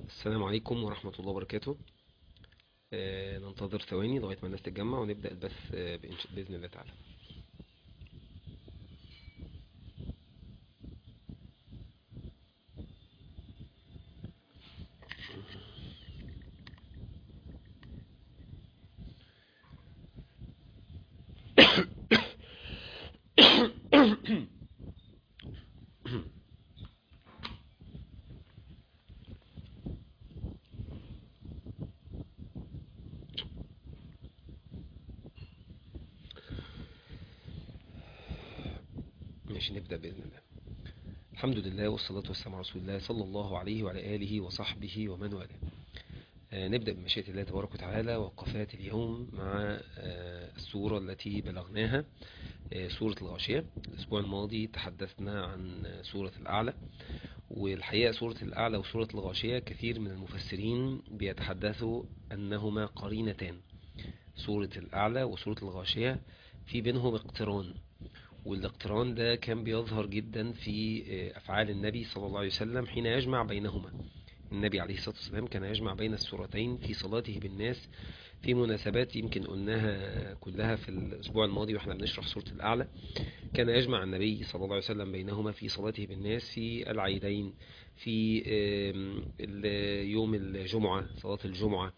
السلام عليكم ورحمة الله وبركاته آه، ننتظر ثواني لغاية ما الناس تتجمع ونبدأ البث آه، بإن- بإذن الله تعالى ماشي نبدأ بإذن الله الحمد لله والصلاة والسلام على رسول الله صلى الله عليه وعلى آله وصحبه ومن والاه آه، نبدأ بمشيئة الله تبارك وتعالى وقفات اليوم مع آه، السورة التي بلغناها آه، سورة الغاشية الأسبوع الماضي تحدثنا عن آه، سورة الأعلى والحقيقة سورة الأعلى وسورة الغاشية كثير من المفسرين بيتحدثوا أنهما قرينتان سورة الأعلى وسورة الغاشية في بينهم اقتران والاقتران ده كان بيظهر جدا في آه، أفعال النبي صلى الله عليه وسلم حين يجمع بينهما النبي عليه الصلاة والسلام كان يجمع بين السورتين في صلاته بالناس في مناسبات يمكن قلناها كلها في الأسبوع الماضي واحنا بنشرح سورة الأعلى كان يجمع النبي صلى الله عليه وسلم بينهما في صلاته بالناس في العيدين في آم، ال- يوم الجمعة صلاة الجمعة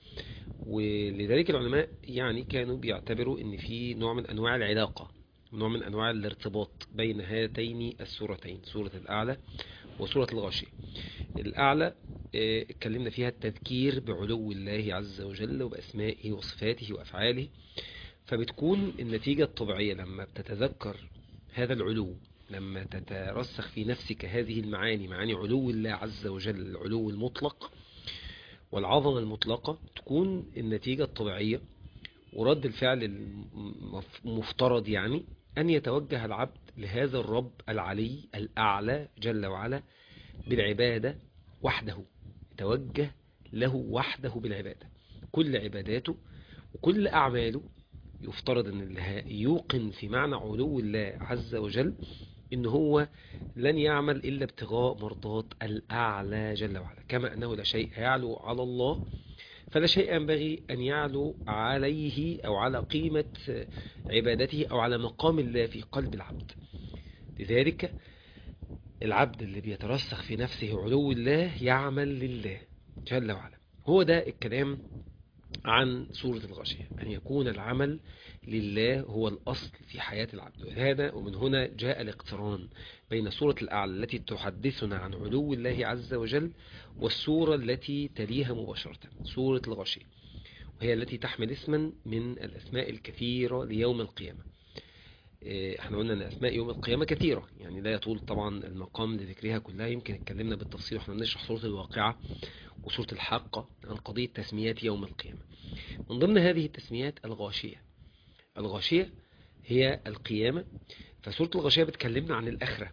ولذلك العلماء يعني كانوا بيعتبروا ان في نوع من انواع العلاقة نوع من انواع الارتباط بين هاتين السورتين سورة الاعلى وسورة الغاشية الاعلى آه، اتكلمنا فيها التذكير بعلو الله عز وجل وباسمائه وصفاته وافعاله فبتكون النتيجة الطبيعية لما بتتذكر هذا العلو لما تترسخ في نفسك هذه المعاني معاني علو الله عز وجل العلو المطلق والعظمة المطلقة تكون النتيجة الطبيعية ورد الفعل المف- المفترض يعني أن يتوجه العبد لهذا الرب العلي الأعلى جل وعلا بالعبادة وحده يتوجه له وحده بالعبادة كل عباداته وكل أعماله يفترض أن اللي ه- يوقن في معنى علو الله عز وجل إن هو لن يعمل إلا ابتغاء مرضات الأعلى جل وعلا كما أنه لا شيء يعلو على الله فلا شيء ينبغي أن يعلو عليه أو على قيمة عبادته أو على مقام الله في قلب العبد لذلك العبد اللي بيترسخ في نفسه علو الله يعمل لله جل وعلا هو ده الكلام عن سورة الغاشية أن يكون العمل لله هو الأصل في حياة العبد وهذا ومن هنا جاء الاقتران بين سورة الأعلى التي تحدثنا عن علو الله عز وجل والسورة التي تليها مباشرة سورة الغاشية وهي التي تحمل اسما من الأسماء الكثيرة ليوم القيامة إيه، احنا قلنا ان اسماء يوم القيامة كثيرة يعني لا يطول طبعا المقام لذكرها كلها يمكن اتكلمنا بالتفصيل واحنا بنشرح سورة الواقعة وسورة الحاقة عن قضية تسميات يوم القيامة من ضمن هذه التسميات الغاشية الغاشية هي القيامة فسورة الغاشية بتكلمنا عن الآخرة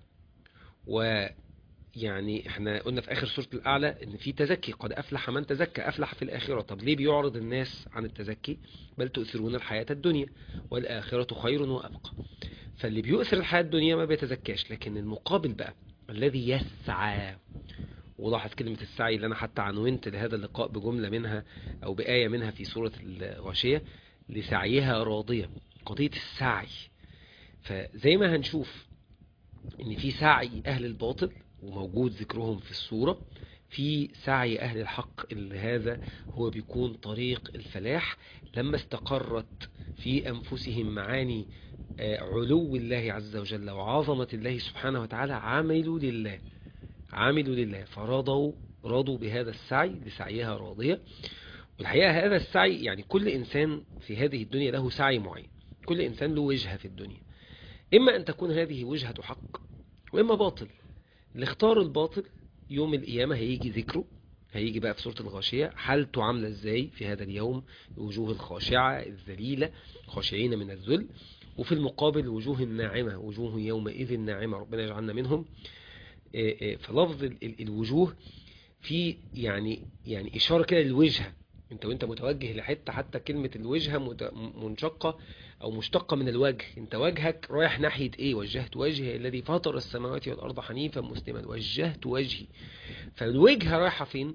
ويعني احنا قلنا في آخر سورة الأعلى ان في تزكي قد أفلح من تزكى أفلح في الآخرة طب ليه بيعرض الناس عن التزكي بل تؤثرون الحياة الدنيا والآخرة خير وأبقى فاللي بيؤثر الحياة الدنيا ما بيتزكاش لكن المقابل بقى الذي يسعى ولاحظ كلمة السعي اللي أنا حتى عنونت لهذا اللقاء بجملة منها أو بآية منها في سورة الغاشية لسعيها راضية قضية السعي فزي ما هنشوف ان في سعي اهل الباطل وموجود ذكرهم في السورة في سعي اهل الحق اللي هذا هو بيكون طريق الفلاح لما استقرت في انفسهم معاني آه، علو الله عز وجل وعظمة الله سبحانه وتعالى عملوا لله عملوا لله فرضوا رضوا بهذا السعي لسعيها راضية والحقيقة هذا السعي يعني كل إنسان في هذه الدنيا له سعي معين كل إنسان له وجهة في الدنيا إما أن تكون هذه وجهة حق وإما باطل اللي اختار الباطل يوم القيامة هيجي ذكره هيجي بقى في سورة الغاشية حالته عاملة ازاي في هذا اليوم الوجوه الخاشعة الذليلة خاشعين من الذل وفي المقابل وجوه الناعمة وجوه يومئذ ناعمة ربنا يجعلنا منهم إيه إيه فلفظ ال- ال- الوجوه في يعني يعني إشارة كده للوجهة انت وانت متوجه لحتة حتى كلمة الوجهة مت- منشقة او مشتقة من الوجه انت وجهك رايح ناحية ايه وجهت وجهي الذي فطر السماوات والارض حنيفا مسلما وجهت وجهي فالوجهة رايحة فين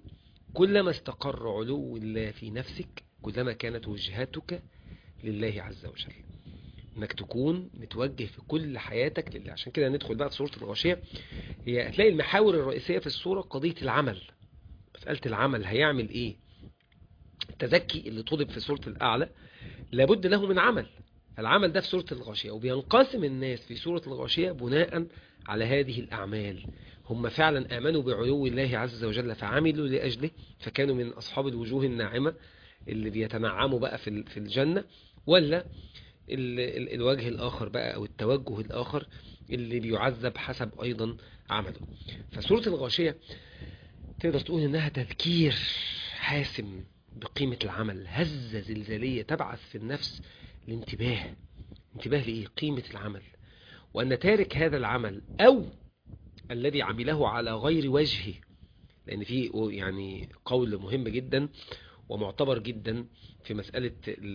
كلما استقر علو الله في نفسك كلما كانت وجهتك لله عز وجل انك تكون متوجه في كل حياتك لله عشان كده ندخل بقى في سورة الغاشية هي هتلاقي المحاور الرئيسية في السورة قضية العمل مسألة العمل هيعمل ايه التزكي اللي طلب في سورة الأعلى لابد له من عمل العمل ده في سورة الغاشية وبينقسم الناس في سورة الغاشية بناء على هذه الأعمال هم فعلا آمنوا بعلو الله عز وجل فعملوا لأجله فكانوا من أصحاب الوجوه الناعمة اللي بيتنعموا بقى في في الجنة ولا ال ال الوجه الآخر بقى أو التوجه الآخر اللي بيعذب حسب أيضا عمله فسورة الغاشية تقدر تقول إنها تذكير حاسم بقيمة العمل هزة زلزالية تبعث في النفس الانتباه انتباه لإيه قيمة العمل وأن تارك هذا العمل أو الذي عمله على غير وجهه لأن في يعني قول مهم جدا ومعتبر جدا في مسألة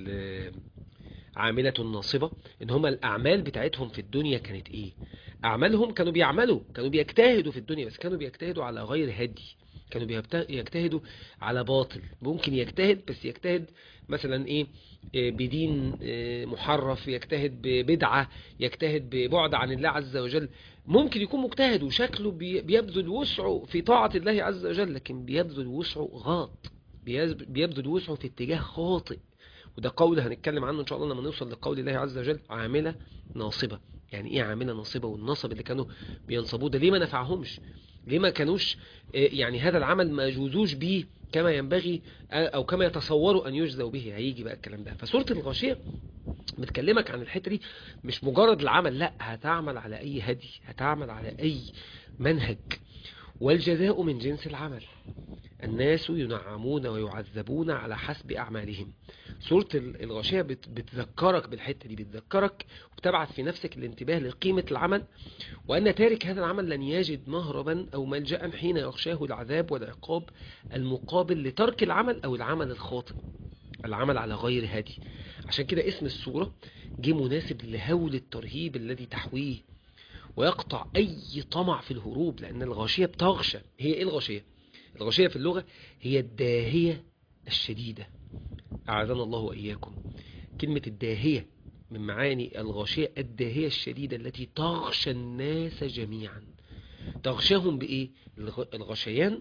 عاملة الناصبة ان هما الأعمال بتاعتهم في الدنيا كانت ايه أعمالهم كانوا بيعملوا كانوا بيجتهدوا في الدنيا بس كانوا بيجتهدوا على غير هدي كانوا يجتهدوا على باطل ممكن يجتهد بس يجتهد مثلا ايه بدين محرف يجتهد ببدعة يجتهد ببعد عن الله عز وجل ممكن يكون مجتهد وشكله بيبذل وسعه في طاعة الله عز وجل لكن بيبذل وسعه غاط بيبذل وسعه في اتجاه خاطئ وده قول هنتكلم عنه ان شاء الله لما نوصل لقول الله عز وجل عاملة ناصبة يعني ايه عاملة ناصبة والنصب اللي كانوا بينصبوه ده ليه ما نفعهمش ليه ما كانوش يعني هذا العمل ما يجوزوش بيه كما ينبغي او كما يتصوروا ان يجزوا به هيجي بقى الكلام ده فسورة الغاشية بتكلمك عن الحتة دي مش مجرد العمل لا هتعمل على اي هدي هتعمل على اي منهج والجزاء من جنس العمل الناس ينعمون ويعذبون على حسب أعمالهم سورة الغاشية بتذكرك بالحتة دي بتذكرك وبتبعث في نفسك الانتباه لقيمة العمل وأن تارك هذا العمل لن يجد مهربا أو ملجأ حين يغشاه العذاب والعقاب المقابل لترك العمل أو العمل الخاطئ العمل على غير هادي عشان كده اسم السورة جه مناسب لهول الترهيب الذي تحويه ويقطع أي طمع في الهروب لأن الغاشية بتغشى هي إيه الغاشية؟ الغاشية في اللغة هي الداهية الشديدة أعاذنا الله وإياكم كلمة الداهية من معاني الغاشية الداهية الشديدة التي تغشى الناس جميعا تغشاهم بإيه؟ الغشيان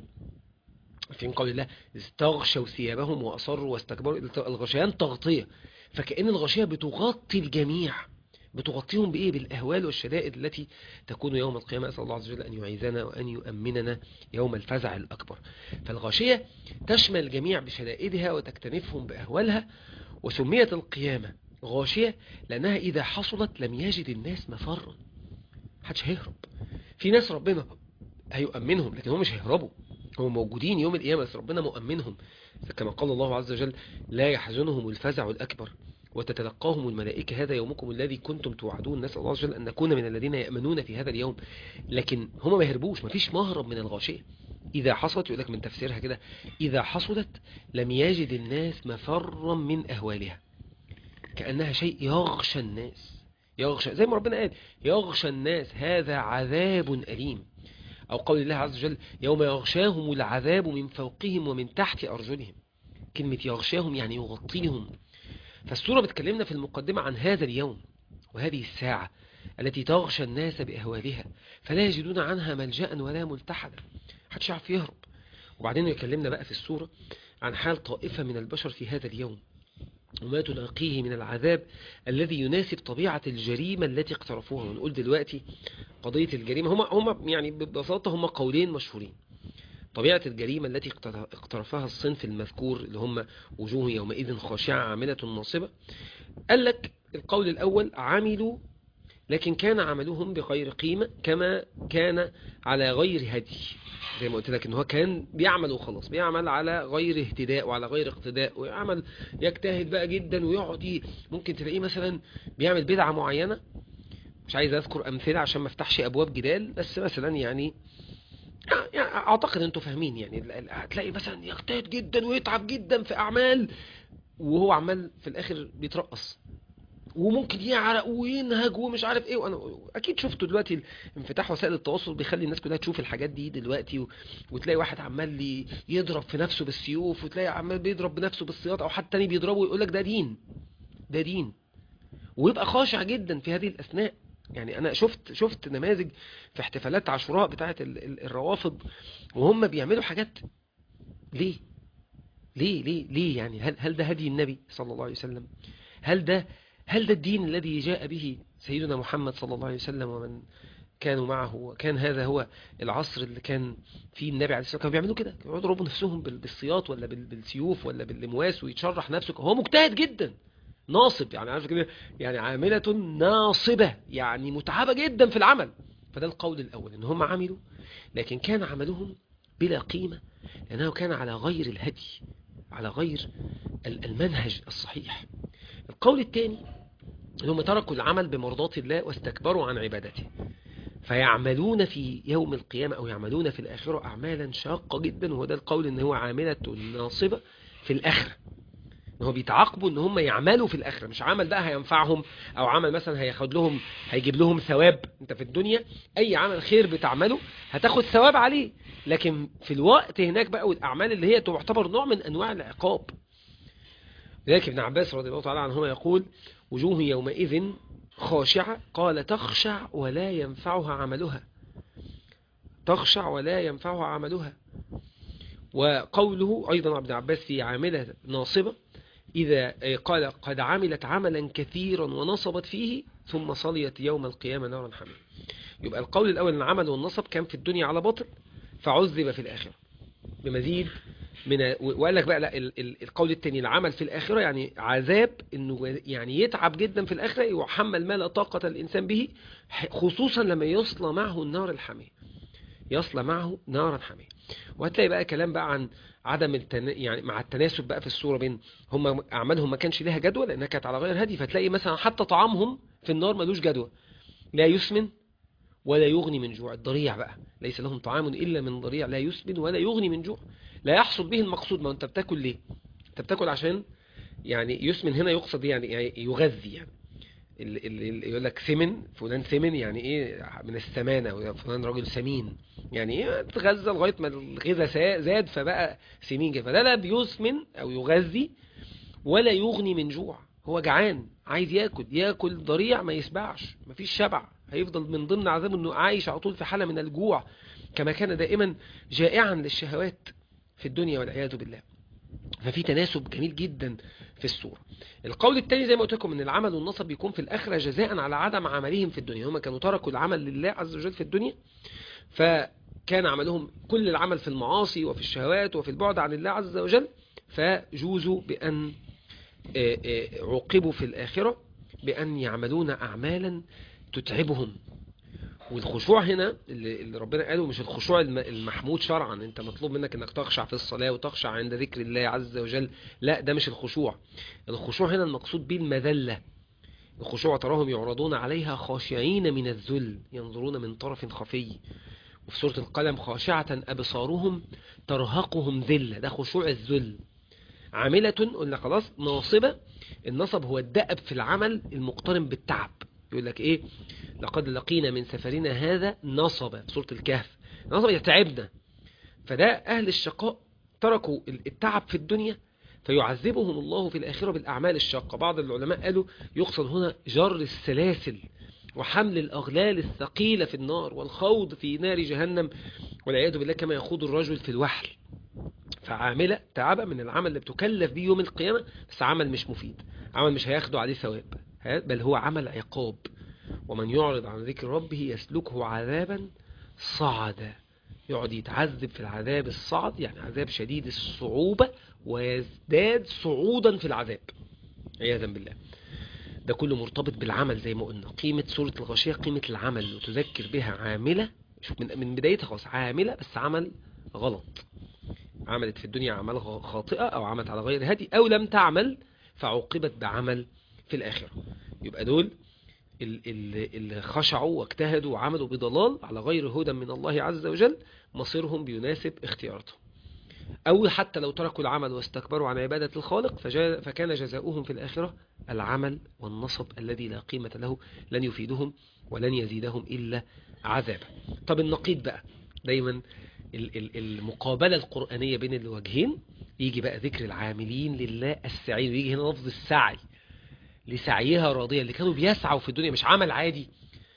في قول الله استغشوا ثيابهم وأصروا واستكبروا الغشيان تغطية فكأن الغشية بتغطي الجميع بتغطيهم بإيه بالأهوال والشدائد التي تكون يوم القيامة أسأل الله عز وجل أن يعيذنا وأن يؤمننا يوم الفزع الأكبر فالغاشية تشمل الجميع بشدائدها وتكتنفهم بأهوالها وسميت القيامة غاشية لأنها إذا حصلت لم يجد الناس مفرا محدش هيهرب في ناس ربنا هيؤمنهم لكن هم مش هيهربوا هم موجودين يوم القيامة بس ربنا مؤمنهم كما قال الله عز وجل لا يحزنهم الفزع الأكبر وتتلقاهم الملائكة هذا يومكم الذي كنتم توعدون نسأل الله عز وجل أن نكون من الذين يأمنون في هذا اليوم لكن هم ما يهربوش ما فيش مهرب من الغاشية إذا حصلت يقول لك من تفسيرها كده إذا حصلت لم يجد الناس مفرا من أهوالها كأنها شيء يغشى الناس يغشى زي ما ربنا قال يغشى الناس هذا عذاب أليم أو قول الله عز وجل يوم يغشاهم العذاب من فوقهم ومن تحت أرجلهم كلمة يغشاهم يعني يغطيهم فالسورة بتكلمنا في المقدمة عن هذا اليوم وهذه الساعة التي تغشى الناس بأهوالها فلا يجدون عنها ملجأ ولا ملتحدا محدش يعرف يهرب وبعدين يكلمنا بقى في السورة عن حال طائفة من البشر في هذا اليوم وما تلاقيه من العذاب الذي يناسب طبيعة الجريمة التي اقترفوها ونقول دلوقتي قضية الجريمة هم, هم يعني ببساطة هم قولين مشهورين طبيعة الجريمة التي اقترفها الصنف المذكور اللي هم وجوه يومئذ خاشعة عاملة ناصبة قال لك القول الأول عملوا لكن كان عملهم بغير قيمة كما كان على غير هدي زي ما قلت لك ان هو كان بيعمل وخلاص بيعمل على غير اهتداء وعلى غير اقتداء ويعمل يجتهد بقى جدا ويقعد ممكن تلاقيه مثلا بيعمل بدعة معينة مش عايز اذكر امثله عشان ما افتحش ابواب جدال بس مثلا يعني يعني اعتقد انتوا فاهمين يعني هتلاقي مثلا يجتهد جدا ويتعب جدا في اعمال وهو عمال في الاخر بيترقص وممكن يعرق وينهج ومش عارف ايه وانا اكيد شفتوا دلوقتي انفتاح وسائل التواصل بيخلي الناس كلها تشوف الحاجات دي دلوقتي و... وتلاقي واحد عمال ي- يضرب في نفسه بالسيوف وتلاقي عمال بيضرب بنفسه بالسياط او حد تاني بيضربه ويقول لك ده دين ده دين ويبقى خاشع جدا في هذه الاثناء يعني انا شفت شفت نماذج في احتفالات عاشوراء بتاعه ال- ال- الروافض وهم بيعملوا حاجات ليه ليه ليه ليه يعني هل هل ده هدي النبي صلى الله عليه وسلم هل ده هل ده الدين الذي جاء به سيدنا محمد صلى الله عليه وسلم ومن كانوا معه وكان هذا هو العصر اللي كان فيه النبي عليه الصلاة والسلام كانوا بيعملوا كده كانوا يضربوا نفسهم بال- بالسياط ولا بال- بالسيوف ولا باللمواس ويتشرح نفسه هو مجتهد جدا ناصب يعني عارف كده يعني عاملة ناصبة يعني متعبة جدا في العمل فده القول الأول إن هم عملوا لكن كان عملهم بلا قيمة لأنه كان على غير الهدي على غير ال- المنهج الصحيح القول الثاني هم تركوا العمل بمرضاة الله واستكبروا عن عبادته فيعملون في يوم القيامة أو يعملون في الآخرة أعمالا شاقة جدا وهو ده القول إن هو عاملة ناصبة في الآخرة إن هو بيتعاقبوا إن هم يعملوا في الآخرة مش عمل بقى هينفعهم أو عمل مثلا هياخد لهم هيجيب لهم ثواب أنت في الدنيا أي عمل خير بتعمله هتاخد ثواب عليه لكن في الوقت هناك بقى والأعمال اللي هي تعتبر نوع من أنواع العقاب لذلك ابن عباس رضي الله تعالى عنهما يقول وجوه يومئذ خاشعة قال تخشع ولا ينفعها عملها تخشع ولا ينفعها عملها وقوله أيضا ابن عباس في عاملة ناصبة إذا قال قد عملت عملا كثيرا ونصبت فيه ثم صليت يوم القيامة نارا حميم يبقى القول الأول أن العمل والنصب كان في الدنيا على باطل فعذب في الآخرة بمزيد من وقال لك بقى لا ال- ال- القول الثاني العمل في الآخرة يعني عذاب انه يعني يتعب جدا في الآخرة ويحمل ما لا طاقة الإنسان به ح- خصوصا لما يصلى معه النار الحامية يصلى معه نارا حامية وهتلاقي بقى كلام بقى عن عدم التنا... يعني مع التناسب بقى في الصورة بين هم أعمالهم ما كانش ليها جدوى لأنها كانت على غير هدي فتلاقي مثلا حتى طعامهم في النار ملوش جدوى لا يسمن ولا يغني من جوع الضريع بقى ليس لهم طعام إلا من ضريع لا يسمن ولا يغني من جوع لا يحصل به المقصود ما انت بتاكل ليه انت بتاكل عشان يعني يسمن هنا يقصد يعني يعني يغذي يعني اللي اللي يقول لك سمن فلان سمن يعني ايه من السمانه فلان راجل سمين يعني ايه تغذى لغايه ما الغذاء سا- زاد فبقى سمين كده فده لا بيسمن او يغذي ولا يغني من جوع هو جعان عايز ياكل ياكل ضريع ما يشبعش مفيش شبع هيفضل من ضمن عذابه انه عايش على طول في حاله من الجوع كما كان دائما جائعا للشهوات في الدنيا والعياذ بالله ففي تناسب جميل جدا في الصورة القول الثاني زي ما قلت لكم ان العمل والنصب بيكون في الآخرة جزاء على عدم عملهم في الدنيا هم كانوا تركوا العمل لله عز وجل في الدنيا فكان عملهم كل العمل في المعاصي وفي الشهوات وفي البعد عن الله عز وجل فجوزوا بأن آه، آه، عوقبوا في الآخرة بأن يعملون أعمالا تتعبهم والخشوع هنا اللي اللي ربنا قاله مش الخشوع الم- المحمود شرعا انت مطلوب منك انك تخشع في الصلاة وتخشع عند ذكر الله عز وجل لا ده مش الخشوع الخشوع هنا المقصود به المذلة الخشوع تراهم يعرضون عليها خاشعين من الذل ينظرون من طرف خفي وفي سورة القلم خاشعة أبصارهم ترهقهم ذلة ده خشوع الذل عاملة قلنا خلاص ناصبة النصب هو الدأب في العمل المقترن بالتعب يقول لك ايه لقد لقينا من سفرنا هذا نصب في سورة الكهف نصب يتعبنا فده أهل الشقاء تركوا التعب في الدنيا فيعذبهم الله في الآخرة بالأعمال الشاقة بعض العلماء قالوا يقصد هنا جر السلاسل وحمل الأغلال الثقيلة في النار والخوض في نار جهنم والعياذ بالله كما يخوض الرجل في الوحل فعاملة تعبة من العمل اللي بتكلف بيه يوم القيامة بس عمل مش مفيد عمل مش هياخده عليه ثواب ها؟ بل هو عمل عقاب ومن يعرض عن ذكر ربه يسلكه عذابا صعدا يقعد يتعذب في العذاب الصعد يعني عذاب شديد الصعوبة ويزداد صعودا في العذاب عياذا بالله ده كله مرتبط بالعمل زي ما قلنا قيمة سورة الغاشية قيمة العمل وتذكر بها عاملة شوف من, من بدايتها خلاص عاملة بس عمل غلط عملت في الدنيا أعمال غ- خاطئة أو عملت على غير هدي أو لم تعمل فعوقبت بعمل في الآخرة يبقى دول ال- ال- اللي خشعوا واجتهدوا وعملوا بضلال على غير هدى من الله عز وجل مصيرهم بيناسب اختياراتهم أو حتى لو تركوا العمل واستكبروا عن عبادة الخالق فجا- فكان جزاؤهم في الآخرة العمل والنصب الذي لا قيمة له لن يفيدهم ولن يزيدهم إلا عذابا طب النقيض بقى دايما المقابلة القرآنية بين الوجهين يجي بقى ذكر العاملين لله السعيد ويجي هنا لفظ السعي لسعيها راضية اللي كانوا بيسعوا في الدنيا مش عمل عادي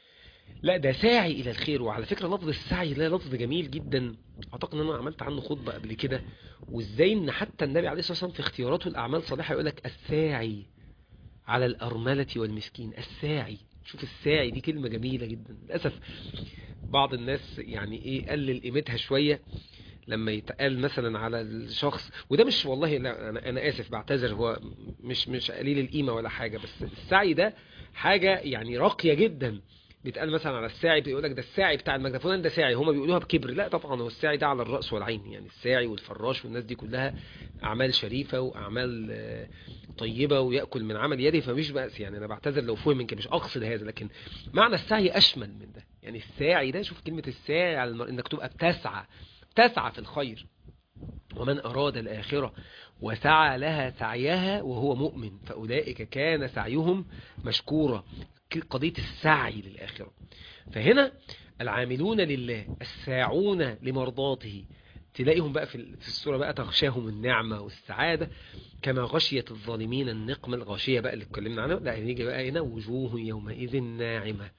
لا ده ساعي إلى الخير وعلى فكرة لفظ السعي ده لفظ جميل جدا أعتقد أن أنا عملت عنه خطبة قبل كده وإزاي أن حتى النبي عليه الصلاة والسلام في اختياراته الأعمال الصالحة يقول لك الساعي على الأرملة والمسكين الساعي شوف الساعي دي كلمة جميلة جدا للأسف بعض الناس يعني إيه قلل قيمتها شوية لما يتقال مثلا على الشخص وده مش والله لا انا انا اسف بعتذر هو مش مش قليل القيمه ولا حاجه بس السعي ده حاجه يعني راقيه جدا بيتقال مثلا على الساعي بيقول لك ده الساعي بتاع المجنفون ده ساعي هما بيقولوها بكبر لا طبعا هو الساعي ده على الراس والعين يعني الساعي والفراش والناس دي كلها اعمال شريفه واعمال طيبه وياكل من عمل يده فمش بأس يعني انا بعتذر لو فهم منك مش اقصد هذا لكن معنى السعي اشمل من ده يعني الساعي ده شوف كلمه الساعي على المر... انك تبقى بتسعى تسعى في الخير ومن أراد الآخرة وسعى لها سعيها وهو مؤمن فأولئك كان سعيهم مشكورا قضية السعي للآخرة فهنا العاملون لله الساعون لمرضاته تلاقيهم بقى في السورة بقى تغشاهم النعمة والسعادة كما غشيت الظالمين النقمة الغاشية بقى اللي اتكلمنا عنها لا نيجي بقى هنا وجوه يومئذ ناعمة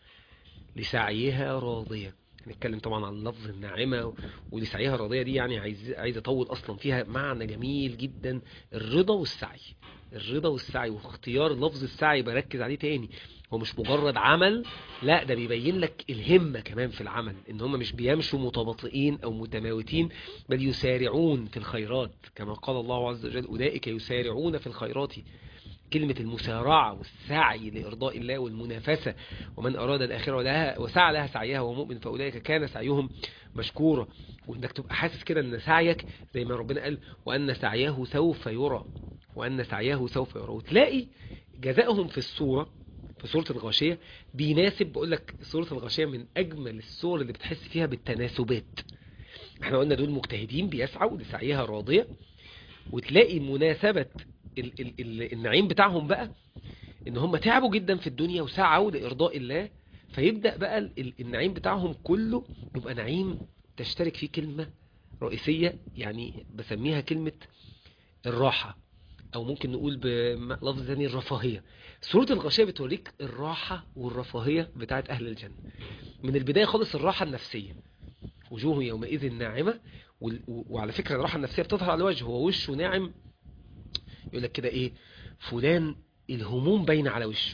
لسعيها راضية هنتكلم طبعا عن لفظ الناعمة ولسعيها راضية دي يعني عايز عايز اطول اصلا فيها معنى جميل جدا الرضا والسعي الرضا والسعي واختيار لفظ السعي بركز عليه تاني هو مش مجرد عمل لا ده بيبين لك الهمة كمان في العمل ان هم مش بيمشوا متباطئين او متماوتين بل يسارعون في الخيرات كما قال الله عز وجل أولئك يسارعون في الخيرات كلمة المسارعة والسعي لإرضاء الله والمنافسة ومن أراد الآخرة لها وسعى لها سعيها ومؤمن فأولئك كان سعيهم مشكورا وإنك تبقى حاسس كده أن سعيك زي ما ربنا قال وأن سعيه سوف يرى وأن سعيه سوف يرى وتلاقي جزائهم في الصورة في سورة الغاشية بيناسب بقول لك سورة الغاشية من أجمل الصور اللي بتحس فيها بالتناسبات احنا قلنا دول مجتهدين بيسعوا لسعيها راضية وتلاقي مناسبة ال ال ال النعيم بتاعهم بقى ان هم تعبوا جدا في الدنيا وسعوا لإرضاء الله فيبدأ بقى ال النعيم بتاعهم كله يبقى نعيم تشترك فيه كلمة رئيسية يعني بسميها كلمة الراحة او ممكن نقول بلفظ ثاني الرفاهية سورة الغاشية بتوريك الراحة والرفاهية بتاعت اهل الجنة من البداية خالص الراحة النفسية وجوه يومئذ ناعمة وعلى فكرة الراحة النفسية بتظهر على الوجه هو وشه ناعم يقول لك كده ايه فلان الهموم باينه على وشه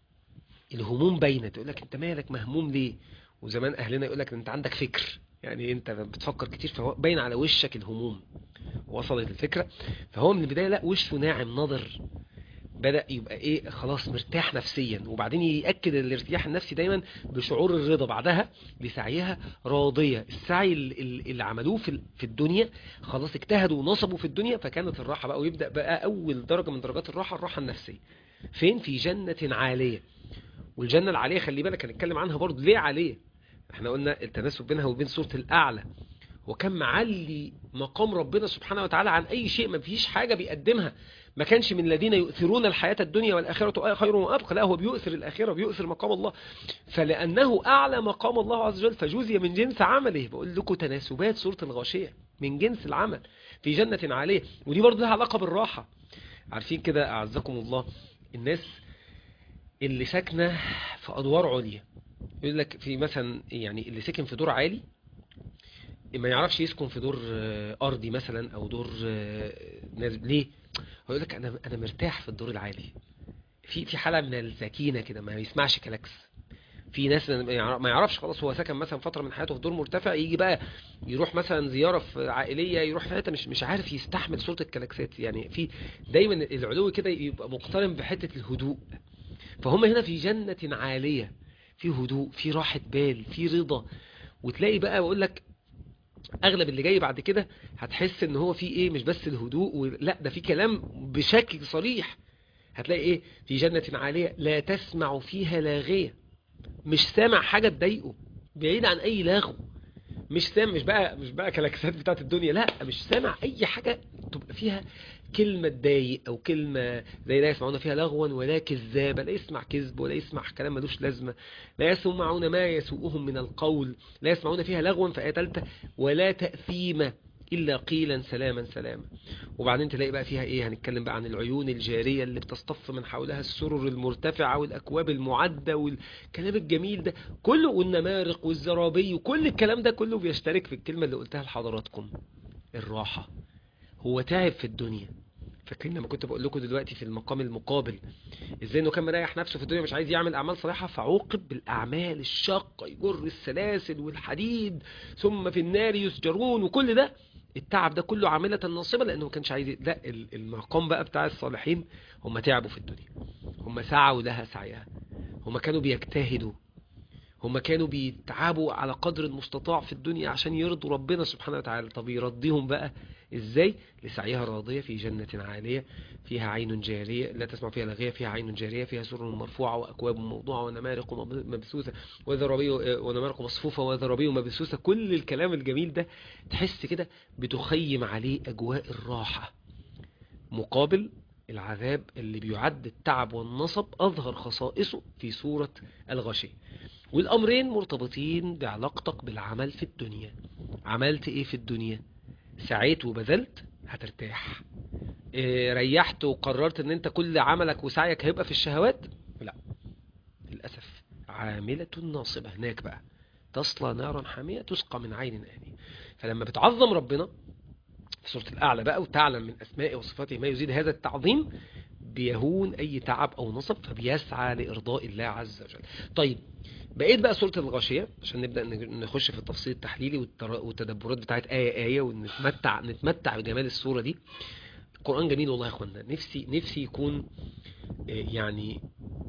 الهموم باينه تقول لك انت مالك مهموم ليه وزمان اهلنا يقول لك انت عندك فكر يعني انت بتفكر كتير فهو باين على وشك الهموم وصلت الفكره فهو من البدايه لا وشه ناعم ناظر بدأ يبقى ايه خلاص مرتاح نفسيا وبعدين يأكد الارتياح النفسي دايما بشعور الرضا بعدها بسعيها راضية السعي اللي عملوه في الدنيا خلاص اجتهدوا ونصبوا في الدنيا فكانت الراحة بقى ويبدأ بقى أول درجة من درجات الراحة الراحة النفسية فين في جنة عالية والجنة العالية خلي بالك هنتكلم عنها برضه ليه عالية احنا قلنا التناسب بينها وبين سورة الأعلى وكان معلي مقام ربنا سبحانه وتعالى عن أي شيء ما فيش حاجة بيقدمها ما كانش من الذين يؤثرون الحياة الدنيا والآخرة خير وأبقى لا هو بيؤثر الآخرة بيؤثر مقام الله فلأنه أعلى مقام الله عز وجل فجوزي من جنس عمله بقول لكم تناسبات سورة الغاشية من جنس العمل في جنة عالية ودي برضه لها علاقة بالراحة عارفين كده أعزكم الله الناس اللي ساكنة في أدوار عليا يقول لك في مثلا يعني اللي ساكن في دور عالي ما يعرفش يسكن في دور أرضي مثلا أو دور نازل ليه هو لك انا انا مرتاح في الدور العالي في في حاله من السكينه كده ما يسمعش كلاكس في ناس ما يعرفش خلاص هو سكن مثلا فتره من حياته في دور مرتفع يجي بقى يروح مثلا زياره في عائليه يروح في حته مش مش عارف يستحمل صوت الكلاكسات يعني في دايما العلو كده يبقى مقترن بحته الهدوء فهم هنا في جنه عاليه في هدوء في راحه بال في رضا وتلاقي بقى بقول لك اغلب اللي جاي بعد كده هتحس ان هو في ايه مش بس الهدوء و... لا ده في كلام بشكل صريح هتلاقي ايه في جنة عالية لا تسمع فيها لاغية مش سامع حاجة تضايقه بعيد عن اي لاغو مش سامع مش بقى مش بقى كلاكسات بتاعت الدنيا لا مش سامع اي حاجة تبقى فيها كلمة تضايق او كلمة زي لا يسمعون فيها لغوا ولا كذابة لا يسمع كذب ولا يسمع كلام ملوش لازمة لا يسمعون ما يسوءهم من القول لا يسمعون فيها لغوا في آية ثالثة ولا تأثيما إلا قيلا سلاما سلاما وبعدين تلاقي بقى فيها إيه هنتكلم بقى عن العيون الجارية اللي بتصطف من حولها السرر المرتفعة والأكواب المعدة والكلام الجميل ده كله والنمارق والزرابي وكل الكلام ده كله بيشترك في الكلمة اللي قلتها لحضراتكم الراحة هو تعب في الدنيا فاكرين لما كنت بقول لكم دلوقتي في المقام المقابل ازاي انه كان مريح نفسه في الدنيا مش عايز يعمل اعمال صالحه فعوقب بالاعمال الشاقه يجر السلاسل والحديد ثم في النار يسجرون وكل ده التعب ده كله عاملة ناصبة لأنه ما كانش عايز لا المقام بقى بتاع الصالحين هم تعبوا في الدنيا هم سعوا لها سعيها هم كانوا بيجتهدوا هم كانوا بيتعبوا على قدر المستطاع في الدنيا عشان يرضوا ربنا سبحانه وتعالى طب يرضيهم بقى ازاي لسعيها راضية في جنة عالية فيها عين جارية لا تسمع فيها لغية فيها عين جارية فيها سر مرفوعة وأكواب موضوعة ونمارق مبثوثة وذرابي ونمارق مصفوفة وذرابي مبثوثة كل الكلام الجميل ده تحس كده بتخيم عليه أجواء الراحة مقابل العذاب اللي بيعد التعب والنصب أظهر خصائصه في صورة الغشي والأمرين مرتبطين بعلاقتك بالعمل في الدنيا عملت ايه في الدنيا سعيت وبذلت هترتاح إيه ريحت وقررت ان انت كل عملك وسعيك هيبقى في الشهوات لا للأسف عاملة ناصبة هناك بقى تصلى نارا حامية تسقى من عين آنية فلما بتعظم ربنا في سورة الأعلى بقى وتعلم من أسمائه وصفاته ما يزيد هذا التعظيم بيهون أي تعب أو نصب فبيسعى لإرضاء الله عز وجل طيب بقيت بقى سورة الغاشية عشان نبدأ نخش في التفصيل التحليلي والتدبرات بتاعت آية آية ونتمتع نتمتع بجمال السورة دي القرآن جميل والله يا اخوانا نفسي نفسي يكون يعني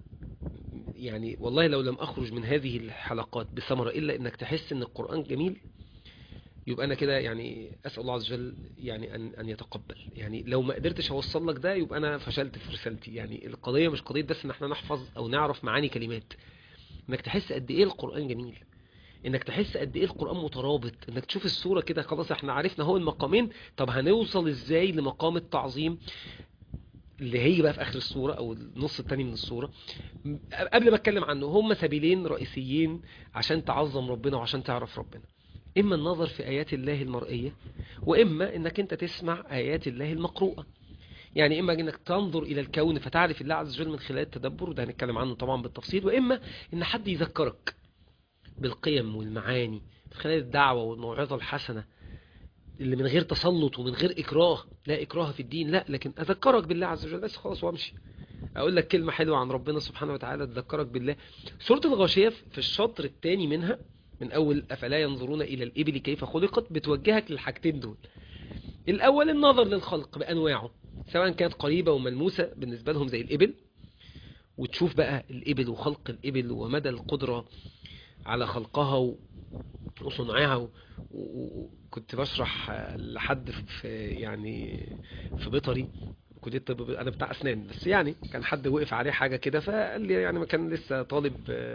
يعني والله لو لم أخرج من هذه الحلقات بثمرة إلا إنك تحس إن القرآن جميل يبقى أنا كده يعني أسأل الله عز وجل يعني أن, أن يتقبل يعني لو ما قدرتش أوصل لك ده يبقى أنا فشلت في رسالتي يعني القضية مش قضية بس إن احنا نحفظ أو نعرف معاني كلمات انك تحس قد ايه القرآن جميل انك تحس قد ايه القرآن مترابط انك تشوف الصورة كده خلاص احنا عرفنا هو المقامين طب هنوصل ازاي لمقام التعظيم اللي هي بقى في اخر الصورة او النص التاني من الصورة قبل ما اتكلم عنه هم سبيلين رئيسيين عشان تعظم ربنا وعشان تعرف ربنا اما النظر في ايات الله المرئية واما انك انت تسمع ايات الله المقروءة يعني إما أنك تنظر إلى الكون فتعرف الله عز وجل من خلال التدبر وده هنتكلم عنه طبعا بالتفصيل وإما أن حد يذكرك بالقيم والمعاني من خلال الدعوة والموعظة الحسنة اللي من غير تسلط ومن غير إكراه لا إكراه في الدين لا لكن أذكرك بالله عز وجل بس خلاص وامشي أقول لك كلمة حلوة عن ربنا سبحانه وتعالى تذكرك بالله سورة الغاشية في الشطر الثاني منها من أول أفلا ينظرون إلى الإبل كيف خلقت بتوجهك للحاجتين دول الأول النظر للخلق بأنواعه سواء كانت قريبة وملموسة بالنسبة لهم زي الإبل وتشوف بقى الإبل وخلق الإبل ومدى القدرة على خلقها وصنعها وكنت بشرح لحد في يعني في بيطري كليه الطب انا بتاع اسنان بس يعني كان حد وقف عليه حاجه كده فقال لي يعني ما كان لسه طالب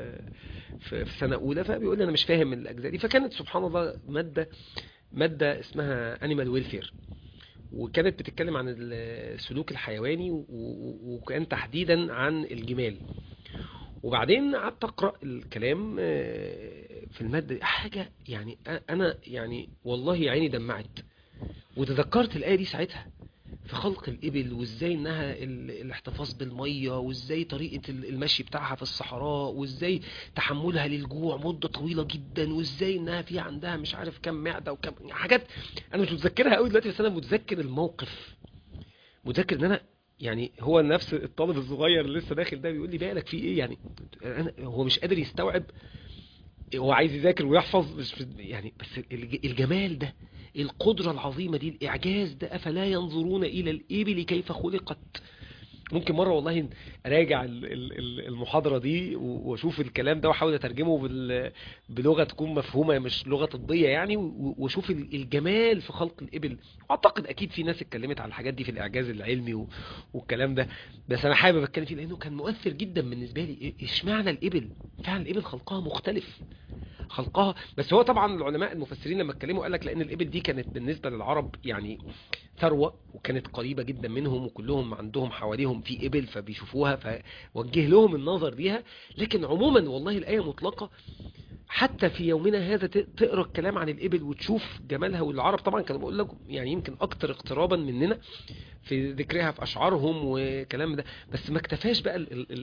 في سنه اولى فبيقول لي انا مش فاهم الاجزاء دي فكانت سبحان الله ماده ماده اسمها انيمال ويلفير وكانت بتتكلم عن السلوك الحيواني وكان تحديدا عن الجمال وبعدين قعدت اقرا الكلام في الماده دي حاجه يعني انا يعني والله عيني دمعت وتذكرت الايه دي ساعتها في خلق الإبل وإزاي إنها الاحتفاظ بالمية وإزاي طريقة المشي بتاعها في الصحراء وإزاي تحملها للجوع مدة طويلة جدا وإزاي إنها في عندها مش عارف كم معدة وكم حاجات أنا مش متذكرها قوي دلوقتي بس أنا متذكر الموقف متذكر إن أنا يعني هو نفس الطالب الصغير اللي لسه داخل ده بيقول لي بالك في إيه يعني أنا هو مش قادر يستوعب هو عايز يذاكر ويحفظ مش يعني بس الجمال ده القدرة العظيمة دي الإعجاز ده أفلا ينظرون إلى الإبل كيف خلقت ممكن مرة والله أراجع المحاضرة دي وأشوف الكلام ده وأحاول أترجمه بلغة تكون مفهومة مش لغة طبية يعني وأشوف الجمال في خلق الإبل أعتقد أكيد في ناس اتكلمت على الحاجات دي في الإعجاز العلمي والكلام ده بس أنا حابب أتكلم فيه لأنه كان مؤثر جدا بالنسبة لي إشمعنى الإبل فعلا الإبل خلقها مختلف خلقها بس هو طبعا العلماء المفسرين لما اتكلموا قال لك لان الابل دي كانت بالنسبه للعرب يعني ثروه وكانت قريبه جدا منهم وكلهم عندهم حواليهم في ابل فبيشوفوها فوجه لهم النظر ليها لكن عموما والله الايه مطلقه حتى في يومنا هذا تقرا الكلام عن الابل وتشوف جمالها والعرب طبعا كانوا بقول لكم يعني يمكن اكتر اقترابا مننا في ذكرها في اشعارهم وكلام ده بس ما اكتفاش بقى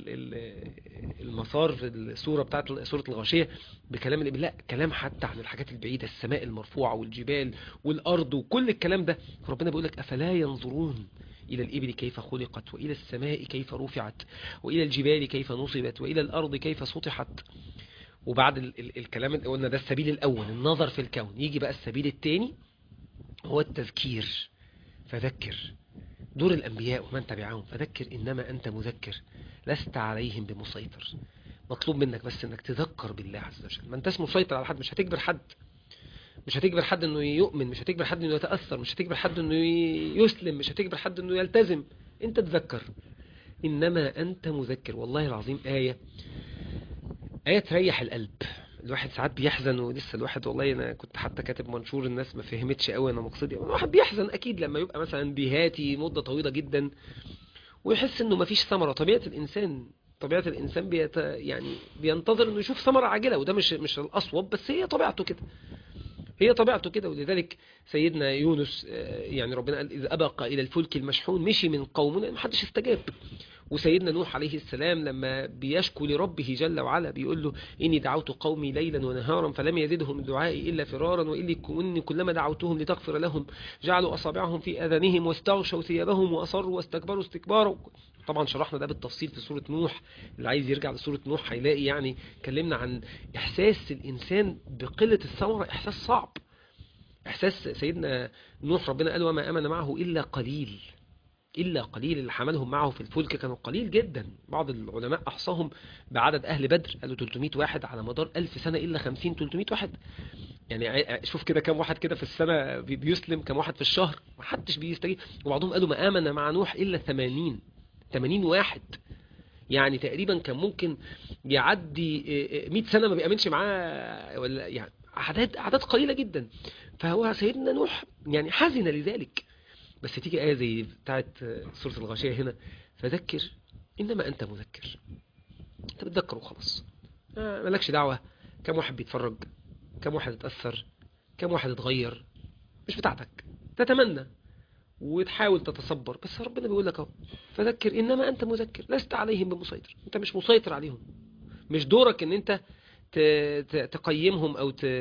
المسار في السوره بتاعت سوره الغاشيه بكلام الابل لا كلام حتى عن الحاجات البعيده السماء المرفوعه والجبال والارض وكل الكلام ده ربنا بيقول لك افلا ينظرون إلى الإبل كيف خلقت وإلى السماء كيف رفعت وإلى الجبال كيف نصبت وإلى الأرض كيف سطحت وبعد ال ال الكلام اللي قلنا ده السبيل الأول النظر في الكون يجي بقى السبيل الثاني هو التذكير فذكر دور الأنبياء ومن تبعهم فذكر إنما أنت مذكر لست عليهم بمسيطر مطلوب منك بس انك تذكر بالله عز وجل ما انتش مسيطر على حد مش هتجبر حد مش هتجبر حد انه يؤمن مش هتجبر حد انه يتأثر مش هتجبر حد انه يسلم مش هتجبر حد انه يلتزم انت تذكر انما انت مذكر والله العظيم آية آية تريح القلب الواحد ساعات بيحزن ولسه الواحد والله انا كنت حتى كاتب منشور الناس ما فهمتش قوي انا مقصدي الواحد بيحزن اكيد لما يبقى مثلا بيهاتي مدة طويلة جدا ويحس انه ما فيش ثمرة طبيعة الانسان طبيعة الانسان بيت يعني بينتظر انه يشوف ثمرة عاجلة وده مش مش الاصوب بس هي طبيعته كده هي طبيعته كده ولذلك سيدنا يونس يعني ربنا قال إذا أبق إلى الفلك المشحون مشي من قومنا ما حدش استجاب وسيدنا نوح عليه السلام لما بيشكو لربه جل وعلا بيقول له إني دعوت قومي ليلا ونهارا فلم يزدهم دعائي إلا فرارا وإني كلما دعوتهم لتغفر لهم جعلوا أصابعهم في أذانهم واستغشوا ثيابهم وأصروا واستكبروا استكبارا طبعا شرحنا ده بالتفصيل في سورة نوح اللي عايز يرجع لسورة نوح هيلاقي يعني اتكلمنا عن إحساس الإنسان بقلة الثمرة إحساس صعب إحساس سيدنا نوح ربنا قال وما أمن معه إلا قليل إلا قليل اللي حملهم معه في الفلك كانوا قليل جدا بعض العلماء أحصاهم بعدد أهل بدر قالوا 300 واحد على مدار 1000 سنة إلا 50 300 واحد يعني شوف كده كم واحد كده في السنة بيسلم كم واحد في الشهر ما حدش بيستجيب وبعضهم قالوا ما آمن مع نوح إلا 80 80 واحد يعني تقريبا كان ممكن يعدي 100 سنة ما بيأمنش معاه ولا يعني أعداد أعداد قليلة جدا فهو سيدنا نوح يعني حزن لذلك بس تيجي آية زي بتاعت سورة الغاشية هنا فذكر إنما أنت مذكر أنت بتذكر وخلاص آه مالكش دعوة كم واحد بيتفرج كم واحد اتأثر كم واحد اتغير مش بتاعتك تتمنى وتحاول تتصبر بس ربنا بيقول لك اهو فذكر انما انت مذكر لست عليهم بمسيطر انت مش مسيطر عليهم مش دورك ان انت تقيمهم او ت...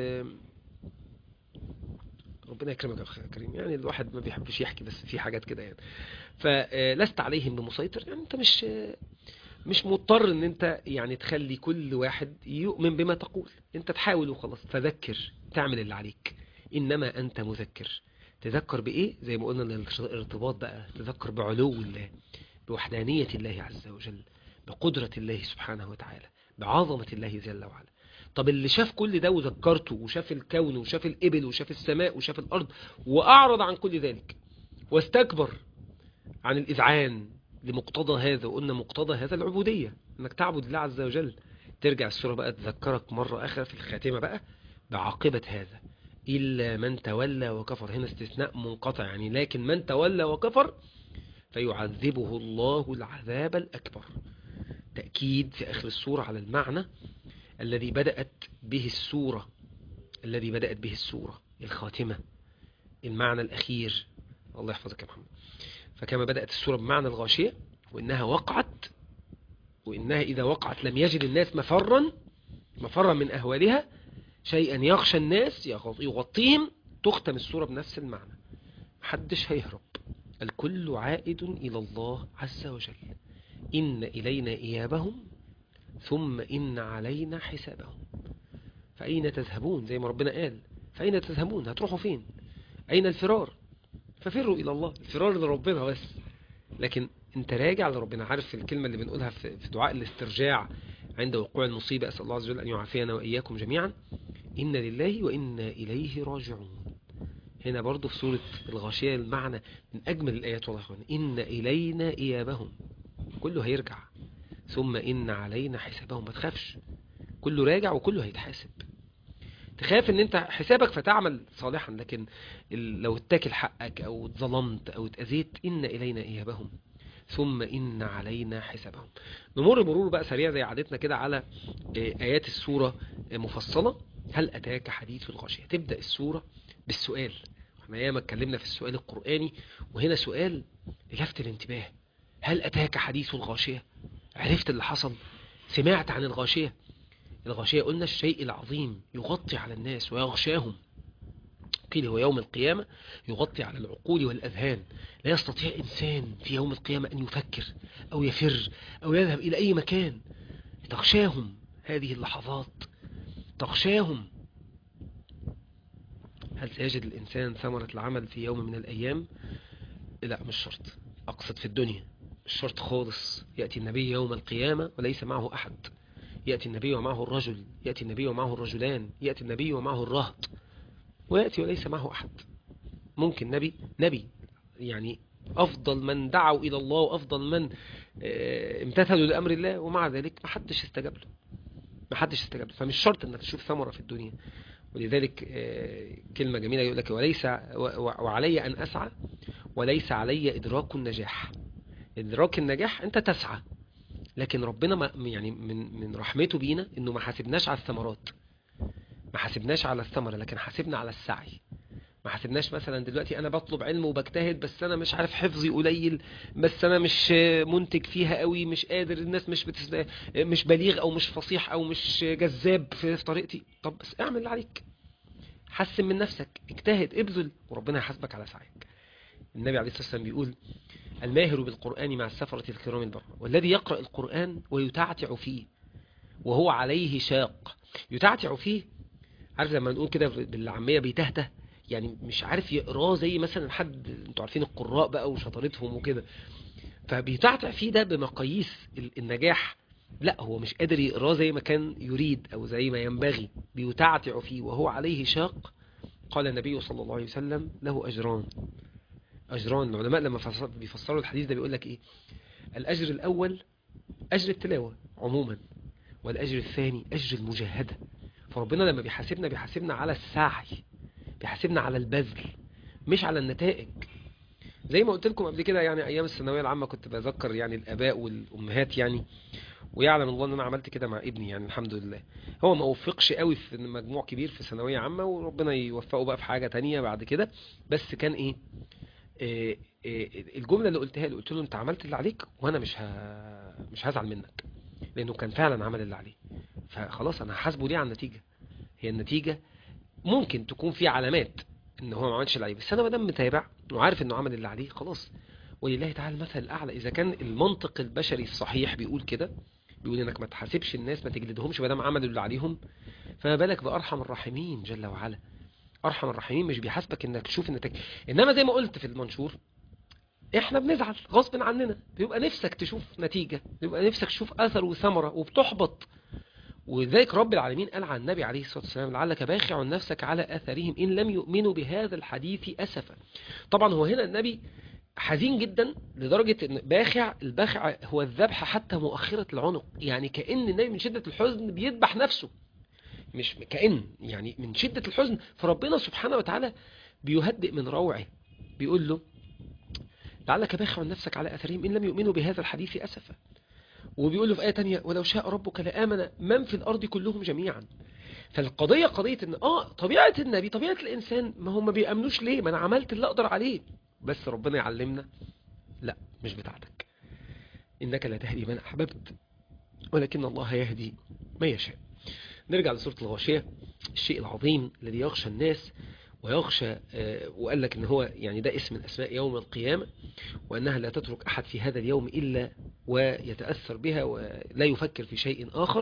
ربنا يكرمك يا اخي كريم يعني الواحد ما بيحبش يحكي بس في حاجات كده يعني فلست عليهم بمسيطر يعني انت مش مش مضطر ان انت يعني تخلي كل واحد يؤمن بما تقول انت تحاول وخلاص فذكر تعمل اللي عليك انما انت مذكر تذكر بايه زي ما قلنا الارتباط بقى تذكر بعلو الله بوحدانية الله عز وجل بقدرة الله سبحانه وتعالى بعظمة الله جل وعلا طب اللي شاف كل ده وذكرته وشاف الكون وشاف الإبل وشاف السماء وشاف الأرض وأعرض عن كل ذلك واستكبر عن الإذعان لمقتضى هذا وقلنا مقتضى هذا العبودية انك تعبد الله عز وجل ترجع السورة بقى تذكرك مرة آخر في الخاتمة بقى بعاقبة هذا إلا من تولى وكفر هنا استثناء منقطع يعني لكن من تولى وكفر فيعذبه الله العذاب الأكبر تأكيد في آخر السورة على المعنى الذي بدأت به السورة الذي بدأت به السورة الخاتمة المعنى الأخير الله يحفظك يا محمد فكما بدأت السورة بمعنى الغاشية وإنها وقعت وإنها إذا وقعت لم يجد الناس مفرا مفرا من أهوالها شيئا يغشى الناس يغطيهم تختم السورة بنفس المعنى محدش هيهرب الكل عائد إلى الله عز وجل إن إلينا إيابهم ثم إن علينا حسابهم فأين تذهبون زي ما ربنا قال فأين تذهبون هتروحوا فين أين الفرار ففروا إلى الله الفرار لربنا بس لكن انت راجع لربنا عارف الكلمة اللي بنقولها في دعاء الاسترجاع عند وقوع المصيبة أسأل الله عز وجل أن يعافينا وإياكم جميعا إن لله وإنا إليه راجعون هنا برضو في سورة الغاشية المعنى من أجمل الآيات والله أخوان إن إلينا إيابهم كله هيرجع ثم إن علينا حسابهم ما تخافش كله راجع وكله هيتحاسب تخاف ان انت حسابك فتعمل صالحا لكن ال- لو اتاكل حقك او اتظلمت او اتأذيت ان الينا ايابهم ثم ان علينا حسابهم نمر مرور بقى سريع زي عادتنا كده على آه، ايات السورة آه، مفصلة هل اتاك حديث الغاشية تبدأ السورة بالسؤال احنا ياما اتكلمنا في السؤال القرآني وهنا سؤال لفت الانتباه هل اتاك حديث الغاشية عرفت اللي حصل سمعت عن الغاشية الغاشية قلنا الشيء العظيم يغطي على الناس ويغشاهم قيل هو يوم القيامة يغطي على العقول والأذهان لا يستطيع إنسان في يوم القيامة أن يفكر أو يفر أو يذهب إلى أي مكان تغشاهم هذه اللحظات تغشاهم هل سيجد الإنسان ثمرة العمل في يوم من الأيام لا مش شرط أقصد في الدنيا مش شرط خالص يأتي النبي يوم القيامة وليس معه أحد يأتي النبي ومعه الرجل يأتي النبي ومعه الرجلان يأتي النبي ومعه الرهط ويأتي وليس معه أحد ممكن نبي نبي يعني أفضل من دعوا إلى الله وأفضل من آه، امتثلوا لأمر الله ومع ذلك ما حدش استجاب له ما حدش استجاب له فمش شرط انك تشوف ثمرة في الدنيا ولذلك آه، كلمة جميلة يقول لك وليس و- و- وعلي أن أسعى وليس علي إدراك النجاح إدراك النجاح أنت تسعى لكن ربنا ما يعني من من رحمته بينا انه ما حاسبناش على الثمرات ما حاسبناش على الثمرة لكن حاسبنا على السعي ما حاسبناش مثلا دلوقتي انا بطلب علم وبجتهد بس انا مش عارف حفظي قليل بس انا مش منتج فيها قوي مش قادر الناس مش بتس... مش بليغ او مش فصيح او مش جذاب في في طريقتي طب بس اعمل اللي عليك حسن من نفسك اجتهد ابذل وربنا يحاسبك على سعيك النبي عليه الصلاة والسلام بيقول الماهر بالقرآن مع السفرة الكرام البررة والذي يقرأ القرآن ويتعتع فيه وهو عليه شاق يتعتع فيه عارف لما نقول كده بالعامية بيتهته يعني مش عارف يقراه زي مثلا حد انتوا عارفين القراء بقى وشطارتهم وكده فبيتعتع فيه ده بمقاييس ال- النجاح لا هو مش قادر يقراه زي ما كان يريد او زي ما ينبغي بيتعتع فيه وهو عليه شاق قال النبي صلى الله عليه وسلم له أجران أجران العلماء لما فسر- بيفسروا الحديث ده بيقول لك إيه الأجر الأول أجر التلاوة عموما والأجر الثاني أجر المجاهدة فربنا لما بيحاسبنا بيحاسبنا على السعي بيحاسبنا على البذل مش على النتائج زي ما قلت لكم قبل كده يعني أيام الثانوية العامة كنت بذكر يعني الآباء والأمهات يعني ويعلم الله ان انا عملت كده مع ابني يعني الحمد لله هو ما وفقش قوي في مجموع كبير في ثانويه عامه وربنا يوفقه بقى في حاجه تانية بعد كده بس كان ايه آه، آه، الجمله اللي قلتها له قلت له انت عملت اللي عليك وانا مش ه... مش هزعل منك لانه كان فعلا عمل اللي عليه فخلاص انا هحاسبه ليه على النتيجه هي النتيجه ممكن تكون في علامات ان هو ما عملش اللي عليه بس انا ما دام متابع وعارف انه عمل اللي عليه خلاص ولله تعالى المثل الاعلى اذا كان المنطق البشري الصحيح بيقول كده بيقول انك ما تحاسبش الناس ما تجلدهمش ما دام عملوا اللي عليهم فما بالك بارحم الراحمين جل وعلا ارحم الراحمين مش بيحاسبك انك تشوف النتائج انما زي ما قلت في المنشور احنا بنزعل غصب عننا بيبقى نفسك تشوف نتيجة بيبقى نفسك تشوف اثر وثمرة وبتحبط ولذلك رب العالمين قال عن النبي عليه الصلاة والسلام لعلك باخع نفسك على اثرهم ان لم يؤمنوا بهذا الحديث اسفا طبعا هو هنا النبي حزين جدا لدرجة ان باخع البخع هو الذبح حتى مؤخرة العنق يعني كأن النبي من شدة الحزن بيذبح نفسه مش كأن يعني من شدة الحزن فربنا سبحانه وتعالى بيهدئ من روعه بيقول له لعلك باخع نفسك على أثرهم إن لم يؤمنوا بهذا الحديث أسفا وبيقول له في آية تانية ولو شاء ربك لآمن من في الأرض كلهم جميعا فالقضية قضية ان اه طبيعة النبي طبيعة الانسان ما هم ما بيأمنوش ليه ما انا عملت اللي اقدر عليه بس ربنا يعلمنا لا مش بتاعتك انك لا تهدي من احببت ولكن الله يهدي ما يشاء نرجع لسورة الغاشية الشيء العظيم الذي يغشى الناس ويغشى آه، وقال لك ان هو يعني ده اسم من اسماء يوم القيامة وانها لا تترك احد في هذا اليوم الا ويتأثر بها ولا يفكر في شيء اخر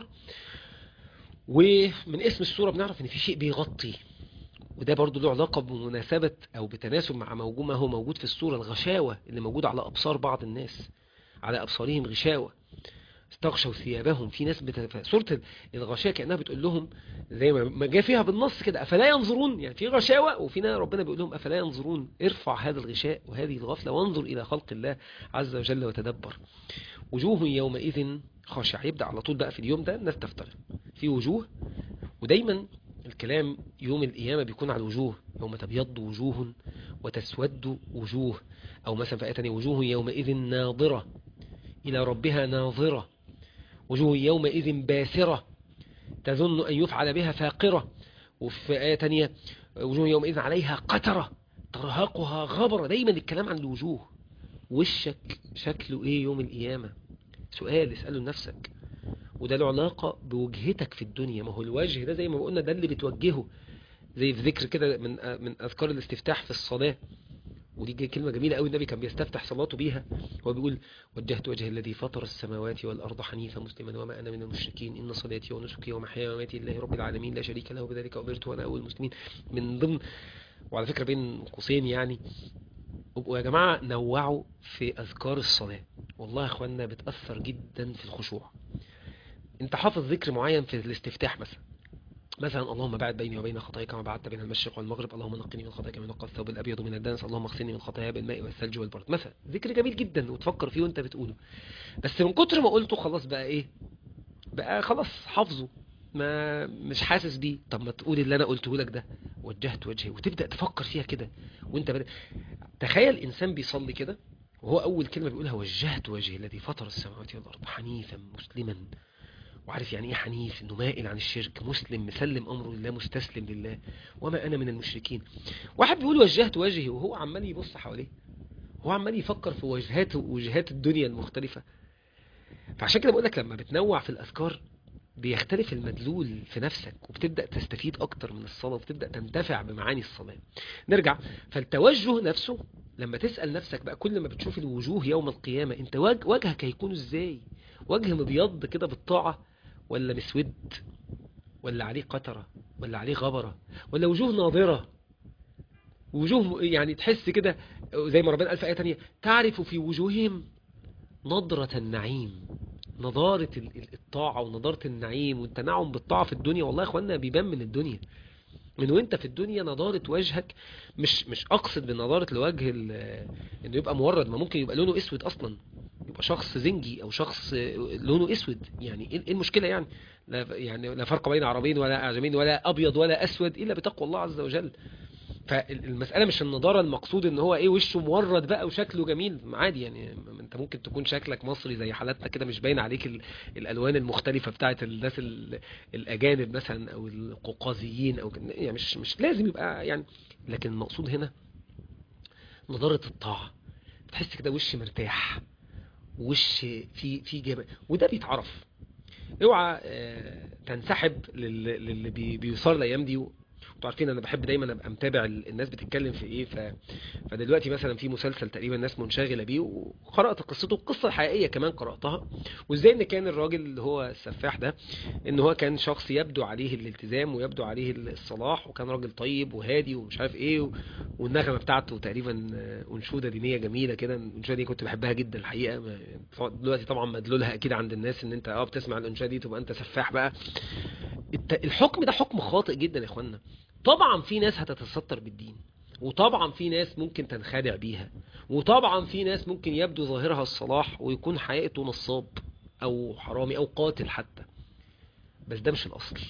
ومن اسم السورة بنعرف ان في شيء بيغطي وده برضو له علاقة بمناسبة او بتناسب مع موجود ما هو موجود في السورة الغشاوة اللي موجود على ابصار بعض الناس على ابصارهم غشاوة استغشوا ثيابهم في ناس بت... سورة الغشاء كأنها بتقول لهم زي ما ما جاء فيها بالنص كده أفلا ينظرون يعني في غشاوة وفينا ربنا بيقول لهم أفلا ينظرون ارفع هذا الغشاء وهذه الغفلة وانظر إلى خلق الله عز وجل وتدبر وجوه يومئذ خاشعة يبدأ على طول بقى في اليوم ده الناس تفترق في وجوه ودايما الكلام يوم القيامة بيكون على الوجوه يوم تبيض وجوه وتسود وجوه أو مثلا في آية تانية وجوه يومئذ ناظرة إلى ربها ناظرة وجوه يومئذ باسرة تظن أن يفعل بها فاقرة وفي آية تانية وجوه يومئذ عليها قترة ترهقها غبرة دايما الكلام عن الوجوه وشك شكله ايه يوم القيامة سؤال اسأله لنفسك وده له علاقة بوجهتك في الدنيا ما هو الوجه ده زي ما قلنا ده اللي بتوجهه زي في ذكر كده من من اذكار الاستفتاح في الصلاة ودي كلمة جميلة قوي النبي كان بيستفتح صلاته بيها هو بيقول وجهت وجه الذي فطر السماوات والأرض حنيفا مسلما وما أنا من المشركين إن صلاتي ونسكي ومحياي ومماتي لله رب العالمين لا شريك له بذلك أمرت وأنا أول المسلمين من ضمن وعلى فكرة بين قوسين يعني يا جماعة نوعوا في أذكار الصلاة والله يا أخوانا بتأثر جدا في الخشوع انت حافظ ذكر معين في الاستفتاح مثلا مثلا اللهم بعد بيني وبين خطاياي كما بعدت بين المشرق والمغرب اللهم نقني من خطاياي كما ينقى الثوب الابيض من الدنس اللهم اغسلني من خطاياي بالماء والثلج والبرد مثلا ذكر جميل جدا وتفكر فيه وانت بتقوله بس من كتر ما قلته خلاص بقى ايه بقى خلاص حافظه ما مش حاسس بيه طب ما تقول اللي انا قلته لك ده وجهت وجهي وتبدا تفكر فيها كده وانت بدأ تخيل انسان بيصلي كده وهو اول كلمه بيقولها وجهت وجهي الذي فطر السماوات والارض حنيفا مسلما وعارف يعني ايه حنيف انه مائل عن الشرك مسلم مسلم امره لله مستسلم لله وما انا من المشركين واحد بيقول وجهت وجهي وهو عمال يبص حواليه هو عمال يفكر في وجهات وجهات الدنيا المختلفة فعشان كده بقول لك لما بتنوع في الاذكار بيختلف المدلول في نفسك وبتبدأ تستفيد أكتر من الصلاة وبتبدأ تنتفع بمعاني الصلاة نرجع فالتوجه نفسه لما تسأل نفسك بقى كل ما بتشوف الوجوه يوم القيامة انت وجهك هيكون ازاي وجه مبيض كده بالطاعة ولا مسود ولا عليه قطرة ولا عليه غبرة ولا وجوه ناظرة وجوه يعني تحس كده زي ما ربنا قال في آية تانية تعرف في وجوههم نظرة النعيم نضارة الطاعة ونضارة النعيم والتنعم بالطاعة في الدنيا والله يا اخوانا بيبان من الدنيا من وانت في الدنيا نضارة وجهك مش مش اقصد بنضارة الوجه انه يبقى مورد ما ممكن يبقى لونه اسود اصلا يبقى شخص زنجي او شخص لونه اسود يعني ايه المشكلة يعني لا يعني لا فرق بين عربين ولا اعجمين ولا ابيض ولا اسود الا بتقوى الله عز وجل فالمسألة مش النضارة المقصود ان هو ايه وشه مورد بقى وشكله جميل عادي يعني انت ممكن تكون شكلك مصري زي حالاتنا كده مش باين عليك الالوان المختلفة بتاعة الناس الاجانب مثلا او القوقازيين او يعني مش مش لازم يبقى يعني لكن المقصود هنا نضارة الطاعة تحس كده وش مرتاح وش في في جبل وده بيتعرف اوعى تنسحب للي بيصار الايام دي انتوا عارفين انا بحب دايما ابقى متابع الناس بتتكلم في ايه ف... فدلوقتي مثلا في مسلسل تقريبا الناس منشغله بيه وقرات قصته القصه الحقيقيه كمان قراتها وازاي ان كان الراجل اللي هو السفاح ده ان هو كان شخص يبدو عليه الالتزام ويبدو عليه الصلاح وكان راجل طيب وهادي ومش عارف ايه و... والنغمه بتاعته تقريبا انشوده دينيه جميله كده الانشوده دي كنت بحبها جدا الحقيقه دلوقتي طبعا مدلولها اكيد عند الناس ان انت اه بتسمع الانشوده دي تبقى انت سفاح بقى الحكم ده حكم خاطئ جدا يا اخوانا طبعا في ناس هتتستر بالدين وطبعا في ناس ممكن تنخدع بيها وطبعا في ناس ممكن يبدو ظاهرها الصلاح ويكون حقيقته نصاب او حرامي او قاتل حتى بس ده مش الاصل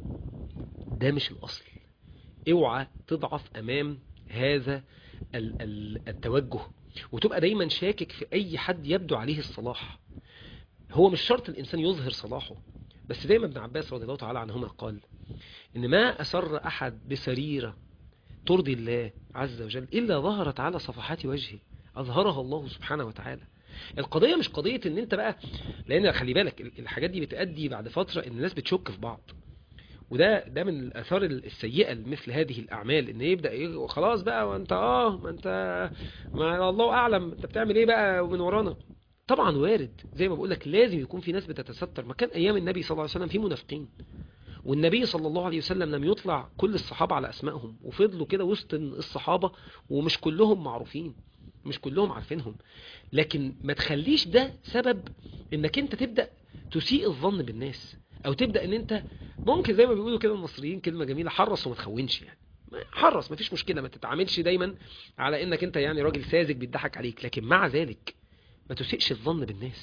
ده مش الاصل اوعى تضعف امام هذا التوجه وتبقى دايما شاكك في اي حد يبدو عليه الصلاح هو مش شرط الانسان يظهر صلاحه بس دايما ابن عباس رضي الله تعالى عنهما قال إن ما أسر أحد بسريرة ترضي الله عز وجل إلا ظهرت على صفحات وجهه أظهرها الله سبحانه وتعالى القضية مش قضية ان انت بقى لان خلي بالك الحاجات دي بتأدي بعد فترة ان الناس بتشك في بعض وده ده من الاثار السيئة لمثل هذه الاعمال ان يبدأ خلاص بقى وانت اه ما انت ما الله اعلم انت بتعمل ايه بقى من ورانا طبعا وارد زي ما بقول لك لازم يكون في ناس بتتستر ما كان ايام النبي صلى الله عليه وسلم في منافقين والنبي صلى الله عليه وسلم لم يطلع كل الصحابة على أسمائهم وفضلوا كده وسط الصحابة ومش كلهم معروفين مش كلهم عارفينهم لكن ما تخليش ده سبب انك انت تبدأ تسيء الظن بالناس او تبدأ ان انت ممكن زي ما بيقولوا كده المصريين كلمة جميلة حرص وما تخونش يعني حرص مفيش مشكلة ما تتعاملش دايما على انك انت يعني راجل ساذج بيضحك عليك لكن مع ذلك ما تسيئش الظن بالناس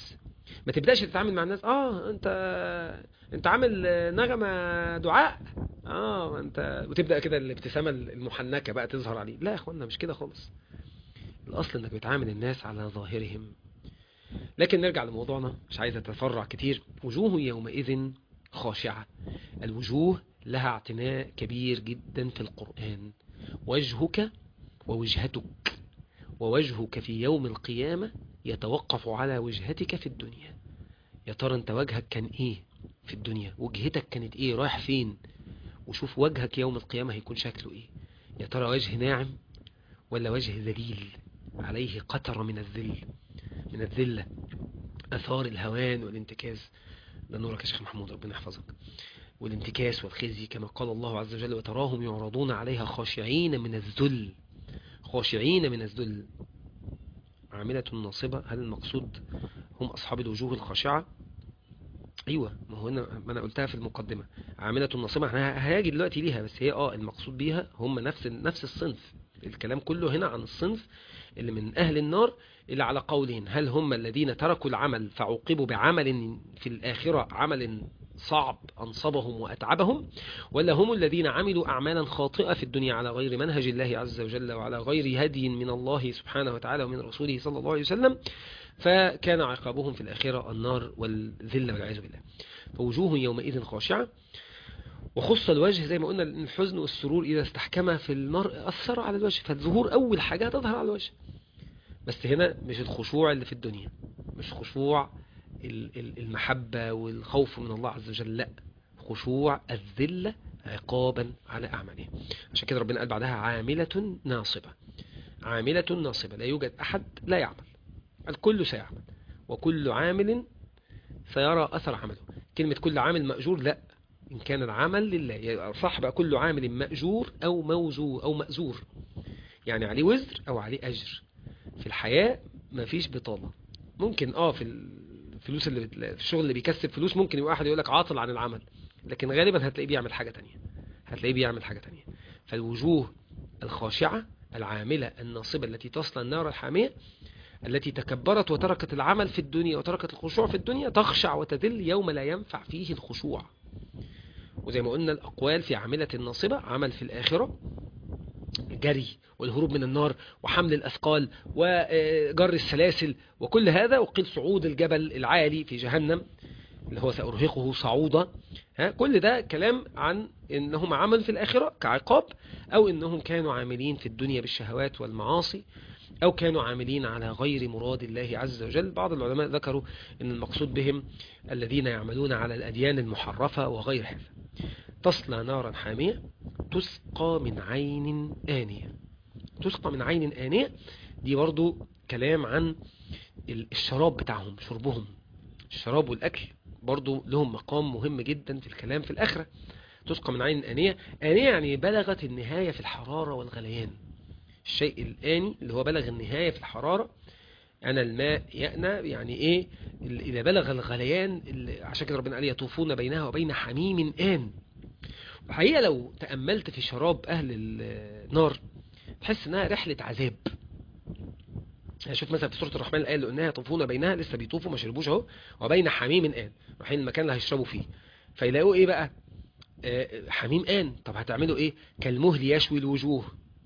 ما تبداش تتعامل مع الناس اه انت انت عامل نغمه دعاء اه انت وتبدا كده الابتسامه المحنكه بقى تظهر عليه لا يا اخوانا مش كده خالص الاصل انك بتعامل الناس على ظاهرهم لكن نرجع لموضوعنا مش عايز اتفرع كتير وجوه يومئذ خاشعة الوجوه لها اعتناء كبير جدا في القرآن وجهك ووجهتك ووجهك في يوم القيامة يتوقف على وجهتك في الدنيا يا ترى انت وجهك كان ايه في الدنيا وجهتك كانت ايه رايح فين وشوف وجهك يوم القيامة هيكون شكله ايه يا ترى وجه ناعم ولا وجه ذليل عليه قطر من الذل من الذلة أثار الهوان والانتكاس ده نورك يا شيخ محمود ربنا يحفظك والانتكاس والخزي كما قال الله عز وجل وتراهم يعرضون عليها خاشعين من الذل خاشعين من الذل عاملة ناصبة هل المقصود هم أصحاب الوجوه الخاشعة أيوة ما هو أنا, ما أنا قلتها في المقدمة عاملة ناصبة احنا هيجي دلوقتي ليها بس هي اه المقصود بيها هم نفس نفس الصنف الكلام كله هنا عن الصنف اللي من أهل النار اللي على قولهم هل هم الذين تركوا العمل فعوقبوا بعمل في الآخرة عمل صعب أنصبهم وأتعبهم ولا هم الذين عملوا أعمالا خاطئة في الدنيا على غير منهج الله عز وجل وعلى غير هدي من الله سبحانه وتعالى ومن رسوله صلى الله عليه وسلم فكان عقابهم في الآخرة النار والذلة والعياذ بالله فوجوه يومئذ خاشعة وخص الوجه زي ما قلنا الحزن والسرور إذا استحكم في النار أثر على الوجه فالظهور أول حاجة تظهر على الوجه بس هنا مش الخشوع اللي في الدنيا مش خشوع المحبة والخوف من الله عز وجل لا خشوع الذلة عقابا على أعمالهم عشان كده ربنا قال بعدها عاملة ناصبة عاملة ناصبة لا يوجد أحد لا يعمل الكل سيعمل وكل عامل سيرى أثر عمله كلمة كل عامل مأجور لا إن كان العمل لله صح بقى كل عامل مأجور أو موزور أو مأزور يعني عليه وزر أو عليه أجر في الحياة مفيش بطالة ممكن اه في الفلوس اللي بت... في الشغل اللي بيكسب فلوس ممكن يبقى واحد يقول لك عاطل عن العمل لكن غالبا هتلاقيه بيعمل حاجة تانية هتلاقيه بيعمل حاجة تانية فالوجوه الخاشعة العاملة الناصبة التي تصل النار الحامية التي تكبرت وتركت العمل في الدنيا وتركت الخشوع في الدنيا تخشع وتذل يوم لا ينفع فيه الخشوع وزي ما قلنا الأقوال في عاملة الناصبة عمل في الآخرة جري والهروب من النار وحمل الأثقال وجر السلاسل وكل هذا وقيل صعود الجبل العالي في جهنم اللي هو سأرهقه صعودا ها كل ده كلام عن انهم عملوا في الآخرة كعقاب او انهم كانوا عاملين في الدنيا بالشهوات والمعاصي أو كانوا عاملين على غير مراد الله عز وجل بعض العلماء ذكروا أن المقصود بهم الذين يعملون على الأديان المحرفة وغير هذا تصلى نارا حامية تسقى من عين آنية تسقى من عين آنية دي برضو كلام عن الشراب بتاعهم شربهم الشراب والأكل برضو لهم مقام مهم جدا في الكلام في الآخرة تسقى من عين آنية آنية يعني بلغت النهاية في الحرارة والغليان الشيء الآني اللي هو بلغ النهاية في الحرارة أنا الماء يأنى يعني إيه إذا بلغ الغليان عشان كده ربنا قال يطوفون بينها وبين حميم آن وحقيقة لو تأملت في شراب أهل النار تحس إنها رحلة عذاب يعني شوف مثلا في سورة الرحمن الآية اللي قلناها يطوفون بينها لسه بيطوفوا ما شربوش اهو وبين حميم آن رايحين المكان اللي هيشربوا فيه فيلاقوا إيه بقى آه حميم آن طب هتعملوا إيه كالمهل يشوي الوجوه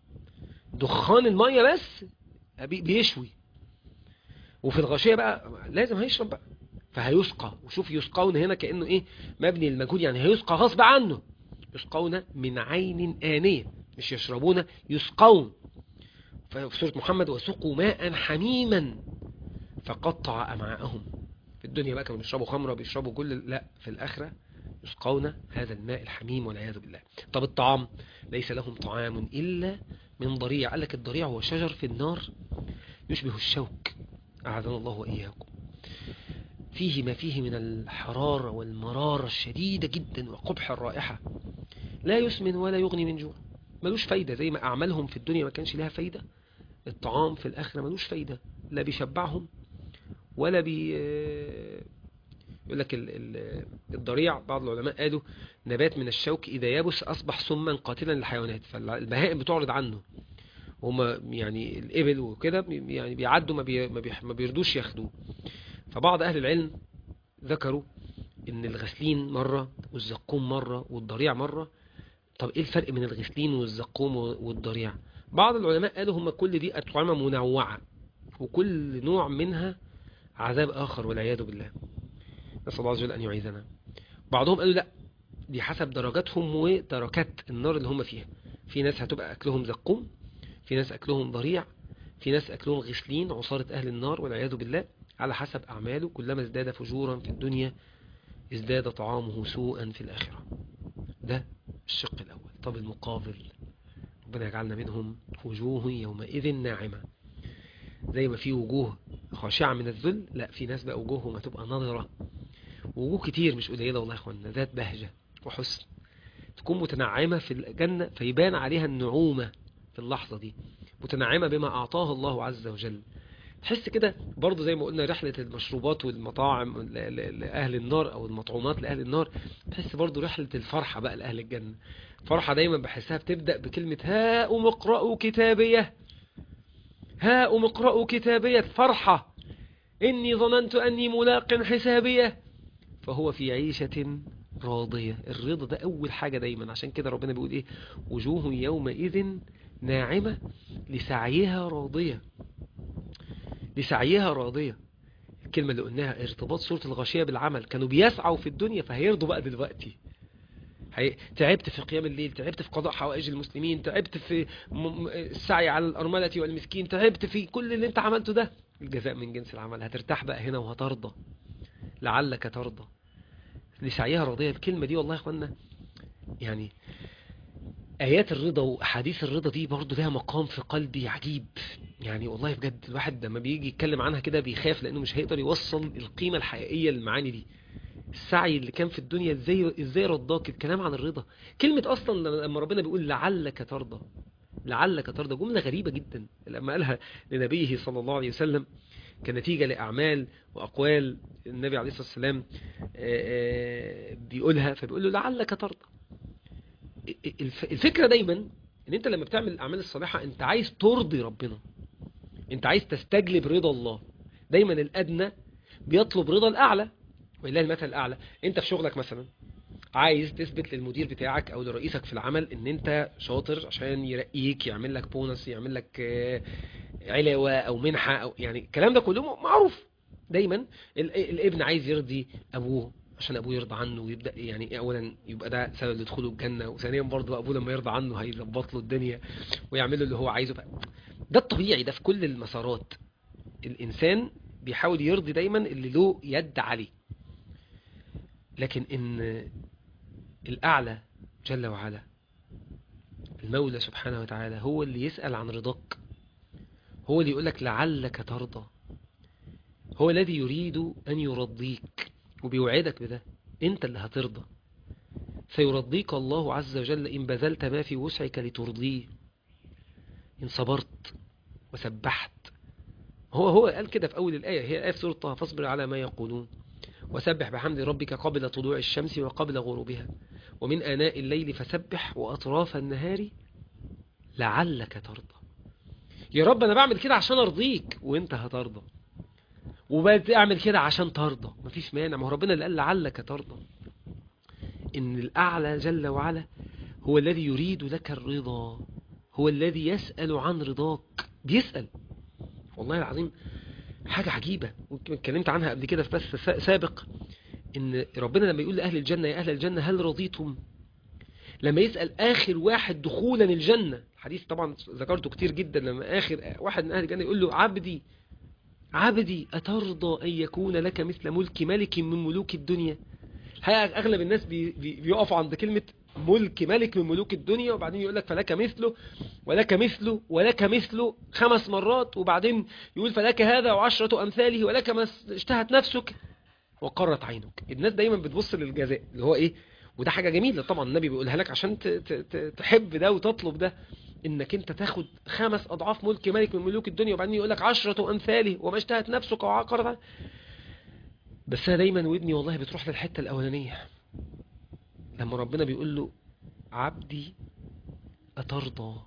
دخان المية بس بيشوي وفي الغاشية بقى لازم هيشرب بقى فهيسقى وشوف يسقون هنا كأنه ايه مبني المجهول يعني هيسقى غصب عنه يسقون من عين آنية مش يشربون يسقون في سورة محمد وسقوا ماء حميما فقطع أمعاءهم في الدنيا بقى كانوا بيشربوا خمرة بيشربوا كل لا في الآخرة يسقون هذا الماء الحميم والعياذ بالله طب الطعام ليس لهم طعام إلا من ضريع قال لك الضريع هو شجر في النار يشبه الشوك أعاذنا الله وإياكم فيه ما فيه من الحرارة والمرارة الشديدة جدا وقبح الرائحة لا يسمن ولا يغني من جوع ملوش فايدة زي ما أعمالهم في الدنيا ما كانش لها فايدة الطعام في الآخرة ملوش فايدة لا بيشبعهم ولا بي يقول لك الضريع بعض العلماء قالوا نبات من الشوك إذا يبس أصبح سما قاتلا للحيوانات فالبهائم بتعرض عنه هم يعني الإبل وكده يعني بيعدوا ما, بي ما بيردوش ياخدوه فبعض أهل العلم ذكروا إن الغسلين مرة والزقوم مرة والضريع مرة طب إيه الفرق بين الغسلين والزقوم والضريع بعض العلماء قالوا هم كل دي أطعمة منوعة وكل نوع منها عذاب آخر والعياذ بالله نسأل الله عز وجل أن يعيذنا بعضهم قالوا لا دي حسب درجاتهم ودركات النار اللي هم فيها في ناس هتبقى أكلهم زقوم في ناس أكلهم ضريع في ناس أكلهم غسلين عصارة أهل النار والعياذ بالله على حسب أعماله كلما ازداد فجورا في الدنيا ازداد طعامه سوءا في الآخرة ده الشق الأول طب المقابل ربنا يجعلنا منهم وجوه يومئذ ناعمة زي ما في وجوه خاشعة من الذل لا في ناس بقى وجوههم هتبقى نظرة وجوه كتير مش قليلة والله يا اخوانا ذات بهجة وحسن تكون متنعمة في الجنة فيبان عليها النعومة في اللحظة دي متنعمة بما أعطاه الله عز وجل تحس كده برضه زي ما قلنا رحلة المشروبات والمطاعم لأهل النار أو المطعومات لأهل النار تحس برضه رحلة الفرحة بقى لأهل الجنة فرحة دايما بحسها بتبدأ بكلمة هاء اقرأوا كتابية هاء اقرأوا كتابية فرحة إني ظننت أني ملاق حسابية فهو في عيشة راضية الرضا ده أول حاجة دايما عشان كده ربنا بيقول إيه وجوه يومئذ ناعمة لسعيها راضية لسعيها راضية الكلمة اللي قلناها ارتباط سورة الغاشية بالعمل كانوا بيسعوا في الدنيا فهيرضوا بقى دلوقتي تعبت في قيام الليل تعبت في قضاء حوائج المسلمين تعبت في السعي على الأرملة والمسكين تعبت في كل اللي انت عملته ده الجزاء من جنس العمل هترتاح بقى هنا وهترضى لعلك ترضى لسعيها راضية الكلمة دي والله يا اخوانا يعني آيات الرضا وأحاديث الرضا دي برضو لها مقام في قلبي عجيب يعني والله بجد الواحد لما بيجي يتكلم عنها كده بيخاف لأنه مش هيقدر يوصل القيمة الحقيقية للمعاني دي السعي اللي كان في الدنيا ازاي ازاي رضاك الكلام عن الرضا كلمة أصلا لما ربنا بيقول لعلك ترضى لعلك ترضى جملة غريبة جدا لما قالها لنبيه صلى الله عليه وسلم كنتيجة لأعمال وأقوال النبي عليه الصلاة والسلام بيقولها فبيقول له لعلك ترضى الفكرة دايما ان انت لما بتعمل الاعمال الصالحة انت عايز ترضي ربنا انت عايز تستجلب رضا الله دايما الادنى بيطلب رضا الاعلى ولله المثل الاعلى انت في شغلك مثلا عايز تثبت للمدير بتاعك او لرئيسك في العمل ان انت شاطر عشان يرقيك يعمل لك بونص يعمل لك علاوة او منحة او يعني الكلام ده كله معروف دايما الابن عايز يرضي ابوه عشان ابوه يرضى عنه ويبدا يعني اولا يبقى ده سبب لدخوله الجنه وثانيا برضه ابوه لما يرضى عنه هيظبط له الدنيا ويعمل له اللي هو عايزه بقى. ده الطبيعي ده في كل المسارات الانسان بيحاول يرضي دايما اللي له يد عليه لكن ان الاعلى جل وعلا المولى سبحانه وتعالى هو اللي يسأل عن رضاك هو اللي يقولك لعلك ترضى هو الذي يريد أن يرضيك وبيوعدك بده انت اللي هترضى سيرضيك الله عز وجل إن بذلت ما في وسعك لترضيه إن صبرت وسبحت هو هو قال كده في أول الآية هي آية سورة طه فاصبر على ما يقولون وسبح بحمد ربك قبل طلوع الشمس وقبل غروبها ومن آناء الليل فسبح وأطراف النهار لعلك ترضى يا رب أنا بعمل كده عشان أرضيك وإنت هترضى وبتعمل كده عشان ترضى مفيش مانع ما هو ربنا اللي قال لعلك ترضى إن الأعلى جل وعلا هو الذي يريد لك الرضا هو الذي يسأل عن رضاك بيسأل والله العظيم حاجة عجيبة اتكلمت عنها قبل كده في بث سابق ان ربنا لما يقول لأهل الجنة يا أهل الجنة هل رضيتم لما يسأل آخر واحد دخولا الجنة الحديث طبعا ذكرته كتير جدا لما آخر واحد من أهل الجنة يقول له عبدي عبدي أترضى أن يكون لك مثل ملك ملك من ملوك الدنيا الحقيقة أغلب الناس بي بي بيقفوا عند كلمة ملك ملك من ملوك الدنيا وبعدين يقول لك فلك مثله ولك مثله ولك مثله خمس مرات وبعدين يقول فلك هذا وعشرة أمثاله ولك ما اشتهت نفسك وقرت عينك الناس دايما بتبص للجزاء اللي هو ايه وده حاجة جميلة طبعا النبي بيقولها لك عشان تحب ده وتطلب ده انك انت تاخد خمس اضعاف ملك ملك من ملوك الدنيا وبعدين يقول لك عشرة امثاله وما اشتهت نفسك وعقرت بس انا دايما ودني والله بتروح للحتة الاولانية لما ربنا بيقول له عبدي أترضى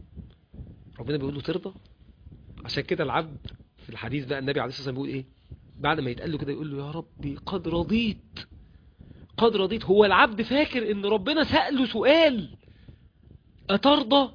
ربنا بيقول له ترضى عشان كده العبد في الحديث بقى النبي عليه الصلاة والسلام بيقول ايه بعد ما يتقال له كده يقول له يا ربي قد رضيت قد رضيت هو العبد فاكر ان ربنا سأله سؤال أترضى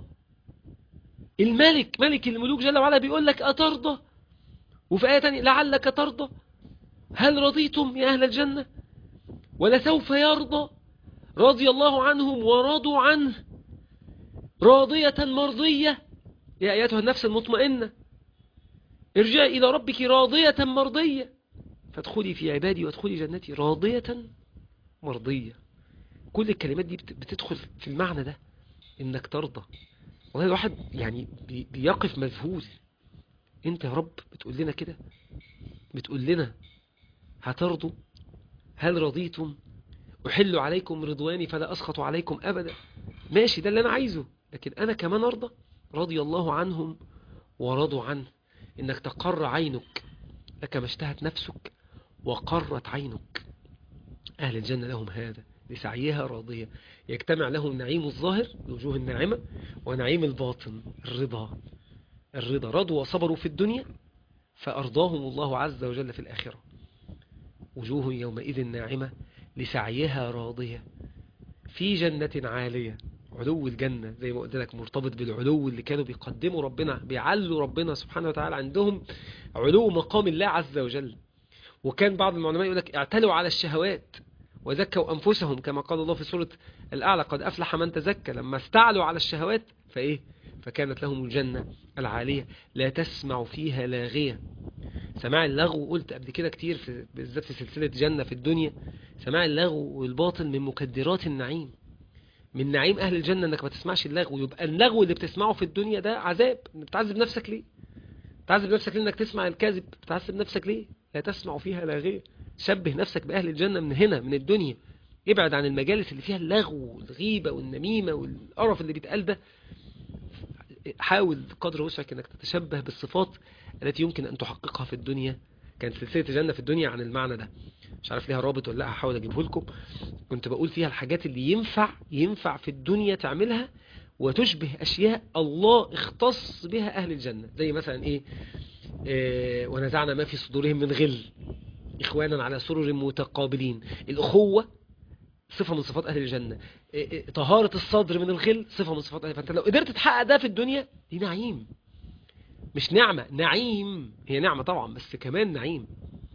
الملك ملك الملوك جل وعلا بيقول لك أترضى وفي آية تانية لعلك ترضى هل رضيتم يا أهل الجنة ولسوف يرضى رضي الله عنهم ورضوا عنه راضية مرضية يا أيتها النفس المطمئنة ارجعي إلى ربك راضية مرضية فادخلي في عبادي وادخلي جنتي راضية مرضية كل الكلمات دي بتدخل في المعنى ده انك ترضى والله الواحد يعني بيقف مذهول انت يا رب بتقول لنا كده بتقول لنا هترضوا هل رضيتم أحل عليكم رضواني فلا أسخط عليكم أبدا ماشي ده اللي أنا عايزه لكن أنا كمان أرضى رضي الله عنهم ورضوا عنه إنك تقر عينك لك ما اشتهت نفسك وقرت عينك أهل الجنة لهم هذا لسعيها راضية يجتمع لهم نعيم الظاهر الوجوه الناعمة ونعيم الباطن الرضا الرضا رضوا وصبروا في الدنيا فأرضاهم الله عز وجل في الآخرة وجوه يومئذ ناعمة لسعيها راضية في جنة عالية علو الجنة زي ما قلت لك مرتبط بالعلو اللي كانوا بيقدموا ربنا بيعلوا ربنا سبحانه وتعالى عندهم علو مقام الله عز وجل وكان بعض العلماء يقول لك اعتلوا على الشهوات وزكوا أنفسهم كما قال الله في سورة الأعلى قد أفلح من تزكى لما استعلوا على الشهوات فإيه فكانت لهم الجنة العالية لا تسمع فيها لاغية سماع اللغو قلت قبل كده كتير في بالذات في سلسلة جنة في الدنيا سماع اللغو والباطل من مكدرات النعيم من نعيم أهل الجنة أنك ما تسمعش اللغو يبقى اللغو اللي بتسمعه في الدنيا ده عذاب بتعذب نفسك ليه بتعذب نفسك ليه انك تسمع الكاذب بتعذب نفسك ليه لا تسمع فيها لاغية شبه نفسك بأهل الجنة من هنا من الدنيا ابعد عن المجالس اللي فيها اللغو والغيبة والنميمة والقرف اللي بيتقال ده حاول قدر وسعك انك تتشبه بالصفات التي يمكن ان تحققها في الدنيا كانت سلسلة جنة في الدنيا عن المعنى ده مش عارف ليها رابط ولا لا هحاول اجيبه لكم كنت بقول فيها الحاجات اللي ينفع ينفع في الدنيا تعملها وتشبه اشياء الله اختص بها اهل الجنة زي مثلا ايه, إيه ونزعنا ما في صدورهم من غل اخوانا على سرر متقابلين الاخوة صفة من صفات أهل الجنة طهارة الصدر من الغل صفة من صفات أهل فأنت لو قدرت تحقق ده في الدنيا دي نعيم مش نعمة نعيم هي نعمة طبعا بس كمان نعيم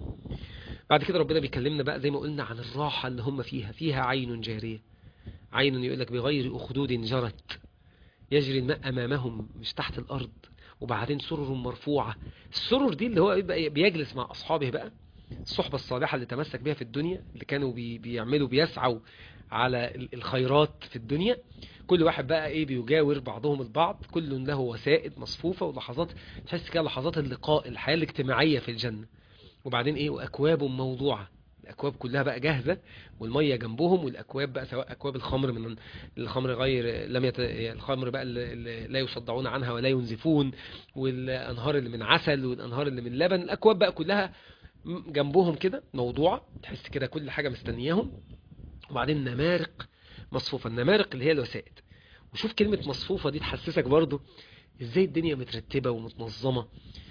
بعد كده ربنا بيكلمنا بقى زي ما قلنا عن الراحة اللي هم فيها فيها عين جارية عين يقول لك بغير أخدود جرت يجري الماء أمامهم مش تحت الأرض وبعدين سرر مرفوعة السرر دي اللي هو بيجلس مع أصحابه بقى الصحبة الصالحة اللي تمسك بها في الدنيا اللي كانوا بي بيعملوا بيسعوا على الخيرات في الدنيا كل واحد بقى ايه بيجاور بعضهم البعض كل له وسائد مصفوفة ولحظات تحس كده لحظات اللقاء الحياة الاجتماعية في الجنة وبعدين ايه واكواب موضوعة الاكواب كلها بقى جاهزة والمية جنبهم والاكواب بقى سواء اكواب الخمر من الخمر غير لم يت... الخمر بقى اللي لا يصدعون عنها ولا ينزفون والانهار اللي من عسل والانهار اللي من لبن الاكواب بقى كلها جنبهم كده موضوعة تحس كده كل حاجة مستنياهم وبعدين نمارق مصفوفة النمارق اللي هي الوسائد وشوف كلمة مصفوفة دي تحسسك برضو ازاي الدنيا مترتبة ومتنظمة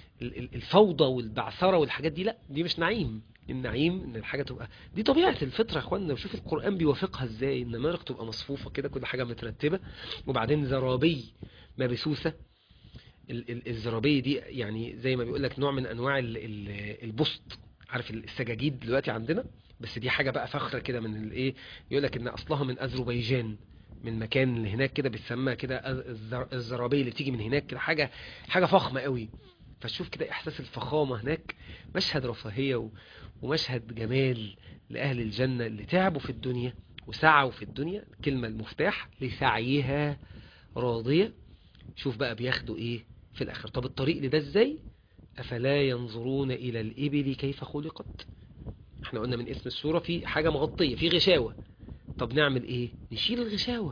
الفوضى والبعثرة والحاجات دي لا دي مش نعيم النعيم ان الحاجة تبقى دي طبيعة الفطرة يا اخوانا وشوف القرآن بيوافقها ازاي النمارق تبقى مصفوفة كده كل حاجة مترتبة وبعدين زرابي مبسوسة الزرابية دي يعني زي ما بيقول لك نوع من انواع البسط عارف السجاجيد دلوقتي عندنا بس دي حاجة بقى فخرة كده من الايه يقول لك ان اصلها من اذربيجان من مكان اللي هناك كده بيسمى كده الزرابية اللي بتيجي من هناك كده حاجة حاجة فخمة قوي فشوف كده احساس الفخامة هناك مشهد رفاهية ومشهد جمال لأهل الجنة اللي تعبوا في الدنيا وسعوا في الدنيا كلمة المفتاح لسعيها راضية شوف بقى بياخدوا ايه في الاخر طب الطريق لده ازاي افلا ينظرون الى الابل كيف خلقت احنا قلنا من اسم السورة في حاجة مغطية في غشاوة طب نعمل ايه نشيل الغشاوة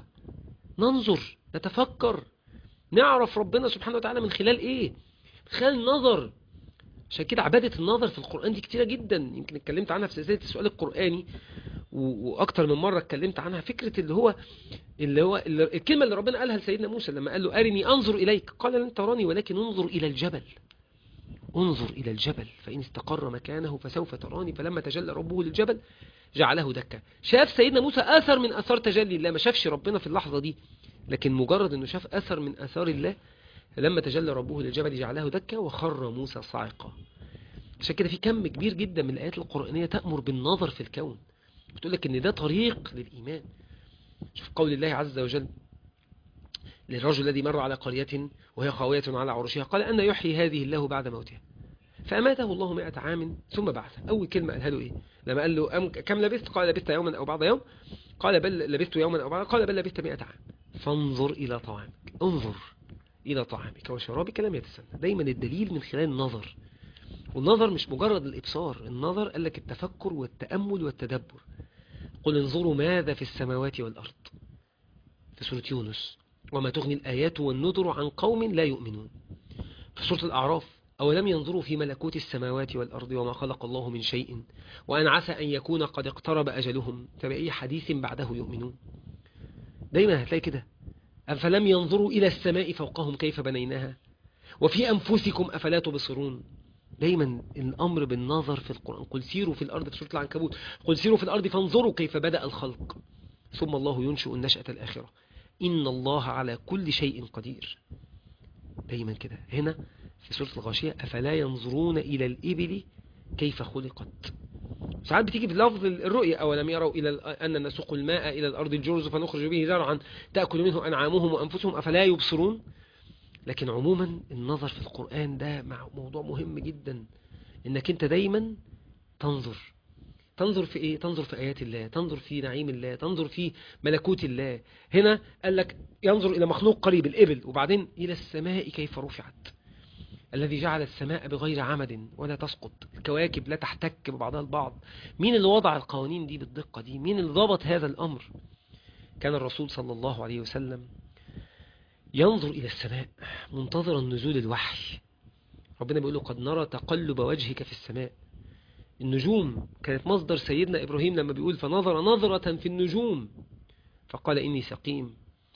ننظر نتفكر نعرف ربنا سبحانه وتعالى من خلال ايه من خلال النظر عشان كده عبادة النظر في القرآن دي كتيرة جدا يمكن اتكلمت عنها في سلسلة السؤال القرآني واكتر من مرة اتكلمت عنها فكرة اللي هو اللي هو اللي الكلمة اللي ربنا قالها لسيدنا موسى لما قال له أرني أنظر إليك قال لن تراني ولكن انظر إلى الجبل انظر إلى الجبل فإن استقر مكانه فسوف تراني فلما تجلى ربه للجبل جعله دكا شاف سيدنا موسى أثر من أثار تجلي الله ما شافش ربنا في اللحظة دي لكن مجرد أنه شاف أثر من أثار الله لما تجلى ربه للجبل جعله دكا وخر موسى صاعقا عشان كده في كم كبير جدا من الآيات القرآنية تأمر بالنظر في الكون بتقول لك ان ده طريق للإيمان شوف قول الله عز وجل للرجل الذي مر على قرية وهي خاوية على عروشها قال أن يحيي هذه الله بعد موتها فأماته الله مئة عام ثم بعث أول كلمة قالها له إيه لما قال له أم كم لبثت قال لبثت يوما أو بعض يوم قال بل لبثت يوما أو بعض قال بل لبثت مئة عام فانظر إلى طعامك انظر إلى طعامك وشرابك لم يتسنى دايما الدليل من خلال النظر والنظر مش مجرد الإبصار النظر قال لك التفكر والتأمل والتدبر قل انظروا ماذا في السماوات والأرض في سورة يونس وما تغني الآيات والنذر عن قوم لا يؤمنون في سورة الأعراف أولم ينظروا في ملكوت السماوات والأرض وما خلق الله من شيء وأن عسى أن يكون قد اقترب أجلهم فبأي حديث بعده يؤمنون دايما هتلاقي كده أفلم ينظروا إلى السماء فوقهم كيف بنيناها وفي أنفسكم أفلا تبصرون دايما الأمر بالنظر في القرآن قل سيروا في الأرض في سورة العنكبوت قل سيروا في الأرض فانظروا كيف بدأ الخلق ثم الله ينشئ النشأة الآخرة إن الله على كل شيء قدير دايما كده هنا في سورة الغاشية أفلا ينظرون إلى الإبل كيف خلقت ساعات بتيجي بلفظ الرؤية أولم يروا إلى أن نسوق الماء إلى الأرض الجرز فنخرج به زرعا تأكل منه أنعامهم وأنفسهم أفلا يبصرون لكن عموما النظر في القرآن ده مع موضوع مهم جدا إنك أنت دايما تنظر تنظر في إيه؟ تنظر في آيات الله تنظر في نعيم الله تنظر في ملكوت الله هنا قال لك ينظر إلى مخلوق قريب الإبل وبعدين إلى السماء كيف رفعت الذي جعل السماء بغير عمد ولا تسقط الكواكب لا تحتك ببعضها البعض مين اللي وضع القوانين دي بالدقة دي مين اللي ضبط هذا الأمر كان الرسول صلى الله عليه وسلم ينظر إلى السماء منتظرا نزول الوحي ربنا بيقول له قد نرى تقلب وجهك في السماء النجوم كانت مصدر سيدنا إبراهيم لما بيقول فنظر نظرة في النجوم فقال إني سقيم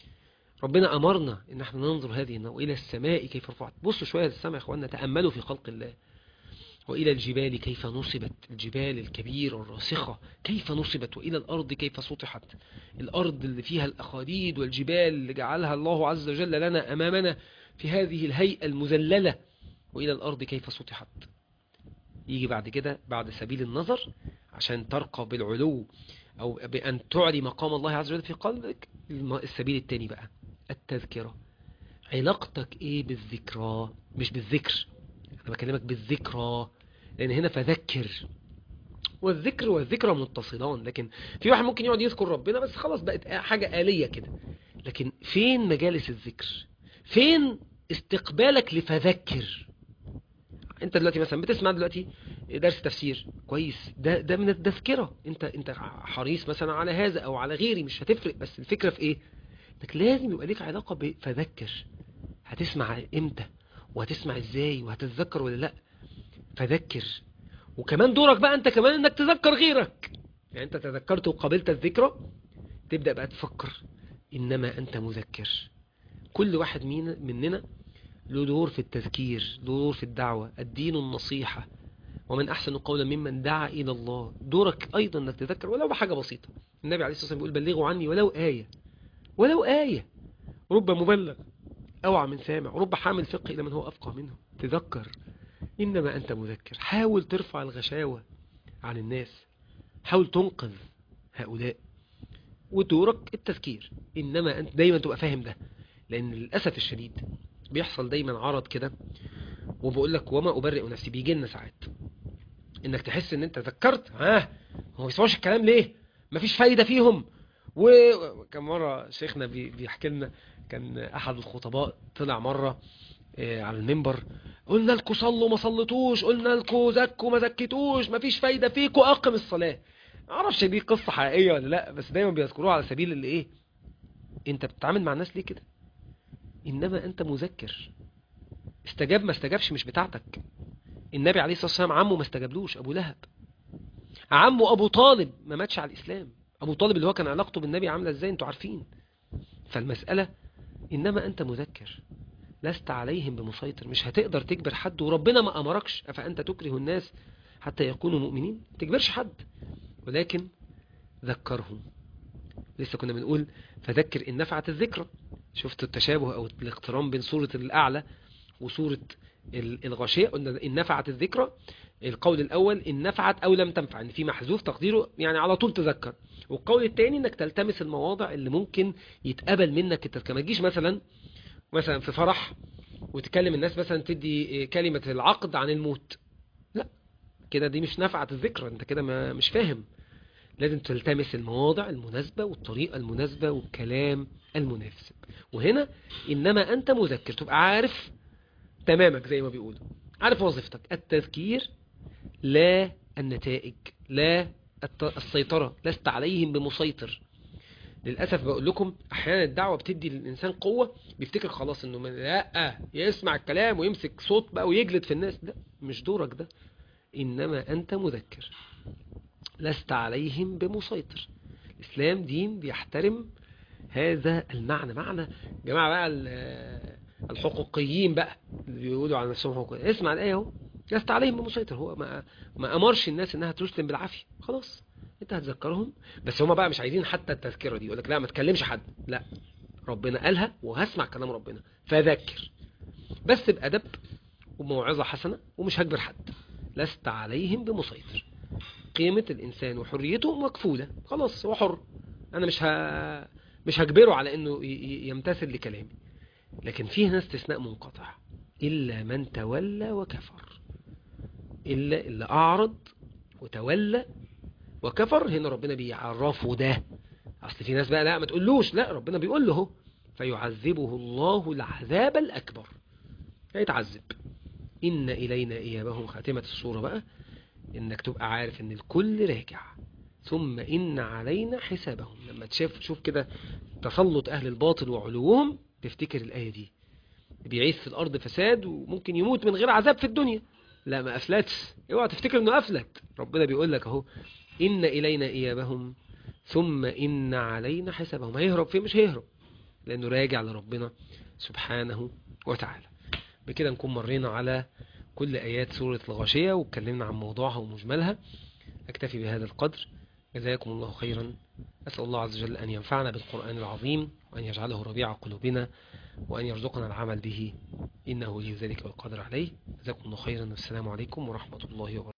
ربنا أمرنا إن احنا ننظر هذه وإلى السماء كيف رفعت بصوا شوية السماء يا إخواننا تأملوا في خلق الله وإلى الجبال كيف نصبت الجبال الكبيرة الراسخة كيف نصبت وإلى الأرض كيف سطحت الأرض اللي فيها الأخاديد والجبال اللي جعلها الله عز وجل لنا أمامنا في هذه الهيئة المذللة وإلى الأرض كيف سطحت يجي بعد كده بعد سبيل النظر عشان ترقى بالعلو أو بأن تعلي مقام الله عز وجل في قلبك السبيل التاني بقى التذكرة علاقتك ايه بالذكرى مش بالذكر انا بكلمك بالذكرى لان هنا فذكر والذكر والذكرى متصلان لكن في واحد ممكن يقعد يذكر ربنا بس خلاص بقت حاجة آلية كده لكن فين مجالس الذكر فين استقبالك لفذكر انت دلوقتي مثلا بتسمع دلوقتي درس تفسير كويس ده ده من التذكرة انت انت حريص مثلا على هذا او على غيري مش هتفرق بس الفكرة في ايه انك لازم يبقى ليك علاقة بفذكر هتسمع امتى وهتسمع ازاي وهتتذكر ولا لا فذكر وكمان دورك بقى انت كمان انك تذكر غيرك يعني انت تذكرت وقابلت الذكرى تبدأ بقى تفكر انما انت مذكر كل واحد مننا له دور في التذكير له دور في الدعوة الدين النصيحة ومن أحسن قولا ممن دعا إلى الله دورك أيضا أنك تذكر ولو بحاجة بسيطة النبي عليه الصلاة والسلام بيقول بلغوا عني ولو آية ولو آية رب مبلغ أوعى من سامع رب حامل فقه إلى من هو أفقه منه تذكر إنما أنت مذكر حاول ترفع الغشاوة عن الناس حاول تنقذ هؤلاء ودورك التذكير إنما أنت دايما تبقى فاهم ده لأن للأسف الشديد بيحصل دايما عرض كده وبقول لك وما أبرئ نفسي بيجي لنا ساعات إنك تحس إن أنت ذكرت ها هو يسمعوش الكلام ليه مفيش فايدة فيهم وكم مرة شيخنا بيحكي لنا كان أحد الخطباء طلع مرة على المنبر قلنا لكم صلوا ما صلتوش قلنا لكم زكوا ما زكيتوش مفيش فايدة فيكم أقم الصلاة معرفش دي قصة حقيقية ولا لا بس دايما بيذكروها على سبيل اللي ايه انت بتتعامل مع الناس ليه كده انما انت مذكر استجاب ما استجابش مش بتاعتك النبي عليه الصلاة والسلام عمه ما استجابلوش ابو لهب عمه ابو طالب ما ماتش على الاسلام ابو طالب اللي هو كان علاقته بالنبي عاملة ازاي انتوا عارفين فالمسألة انما انت مذكر لست عليهم بمسيطر مش هتقدر تجبر حد وربنا ما أمركش أفأنت تكره الناس حتى يكونوا مؤمنين ما تجبرش حد ولكن ذكرهم لسه كنا بنقول فذكر إن نفعت الذكرى شفت التشابه أو الاقتران بين سورة الأعلى وسورة الغاشية قلنا إن نفعت الذكرى القول الأول إن نفعت أو لم تنفع إن في محذوف تقديره يعني على طول تذكر والقول الثاني إنك تلتمس المواضع اللي ممكن يتقبل منك التذكر ما تجيش مثلا مثلا في فرح وتكلم الناس مثلا تدي كلمة العقد عن الموت لا كده دي مش نفعت الذكرى انت كده ما مش فاهم لازم تلتمس المواضع المناسبة والطريقة المناسبة والكلام المناسب وهنا إنما أنت مذكر تبقى عارف تمامك زي ما بيقولوا عارف وظيفتك التذكير لا النتائج لا السيطرة لست عليهم بمسيطر للأسف بقول لكم أحيانا الدعوة بتدي للإنسان قوة بيفتكر خلاص إنه لا يسمع الكلام ويمسك صوت بقى ويجلد في الناس ده مش دورك ده إنما أنت مذكر لست عليهم بمسيطر الإسلام دين بيحترم هذا المعنى معنى جماعة بقى الحقوقيين بقى اللي بيقولوا على نفسهم حقوقيين اسمع الآية اهو لست عليهم بمسيطر هو ما ما أمرش الناس إنها تسلم بالعافية خلاص انت هتذكرهم بس هما بقى مش عايزين حتى التذكرة دي يقول لك لا ما تكلمش حد لا ربنا قالها وهسمع كلام ربنا فذكر بس بأدب وبموعظة حسنة ومش هجبر حد لست عليهم بمسيطر قيمة الإنسان وحريته مكفولة خلاص هو حر أنا مش ه... مش هجبره على إنه يمتثل لكلامي لكن فيه هنا استثناء منقطع إلا من تولى وكفر إلا اللي أعرض وتولى وكفر هنا ربنا بيعرفه ده أصل في ناس بقى لا ما تقولوش لا ربنا بيقول له فيعذبه الله العذاب الأكبر هيتعذب إن إلينا إيابهم خاتمة الصورة بقى إنك تبقى عارف إن الكل راجع ثم إن علينا حسابهم لما تشوف تشوف كده تسلط أهل الباطل وعلوهم تفتكر الآية دي بيعيش في الأرض فساد وممكن يموت من غير عذاب في الدنيا لا ما أفلتش اوعى تفتكر إنه أفلت ربنا بيقول لك أهو إن إلينا إيابهم ثم إن علينا حسابهم هيهرب فين مش هيهرب لأنه راجع لربنا سبحانه وتعالى بكده نكون مرينا على كل آيات سورة الغاشية واتكلمنا عن موضوعها ومجملها أكتفي بهذا القدر جزاكم الله خيرا أسأل الله عز وجل أن ينفعنا بالقرآن العظيم وأن يجعله ربيع قلوبنا وأن يرزقنا العمل به إنه ولي ذلك والقادر عليه جزاكم الله خيرا والسلام عليكم ورحمة الله وبركاته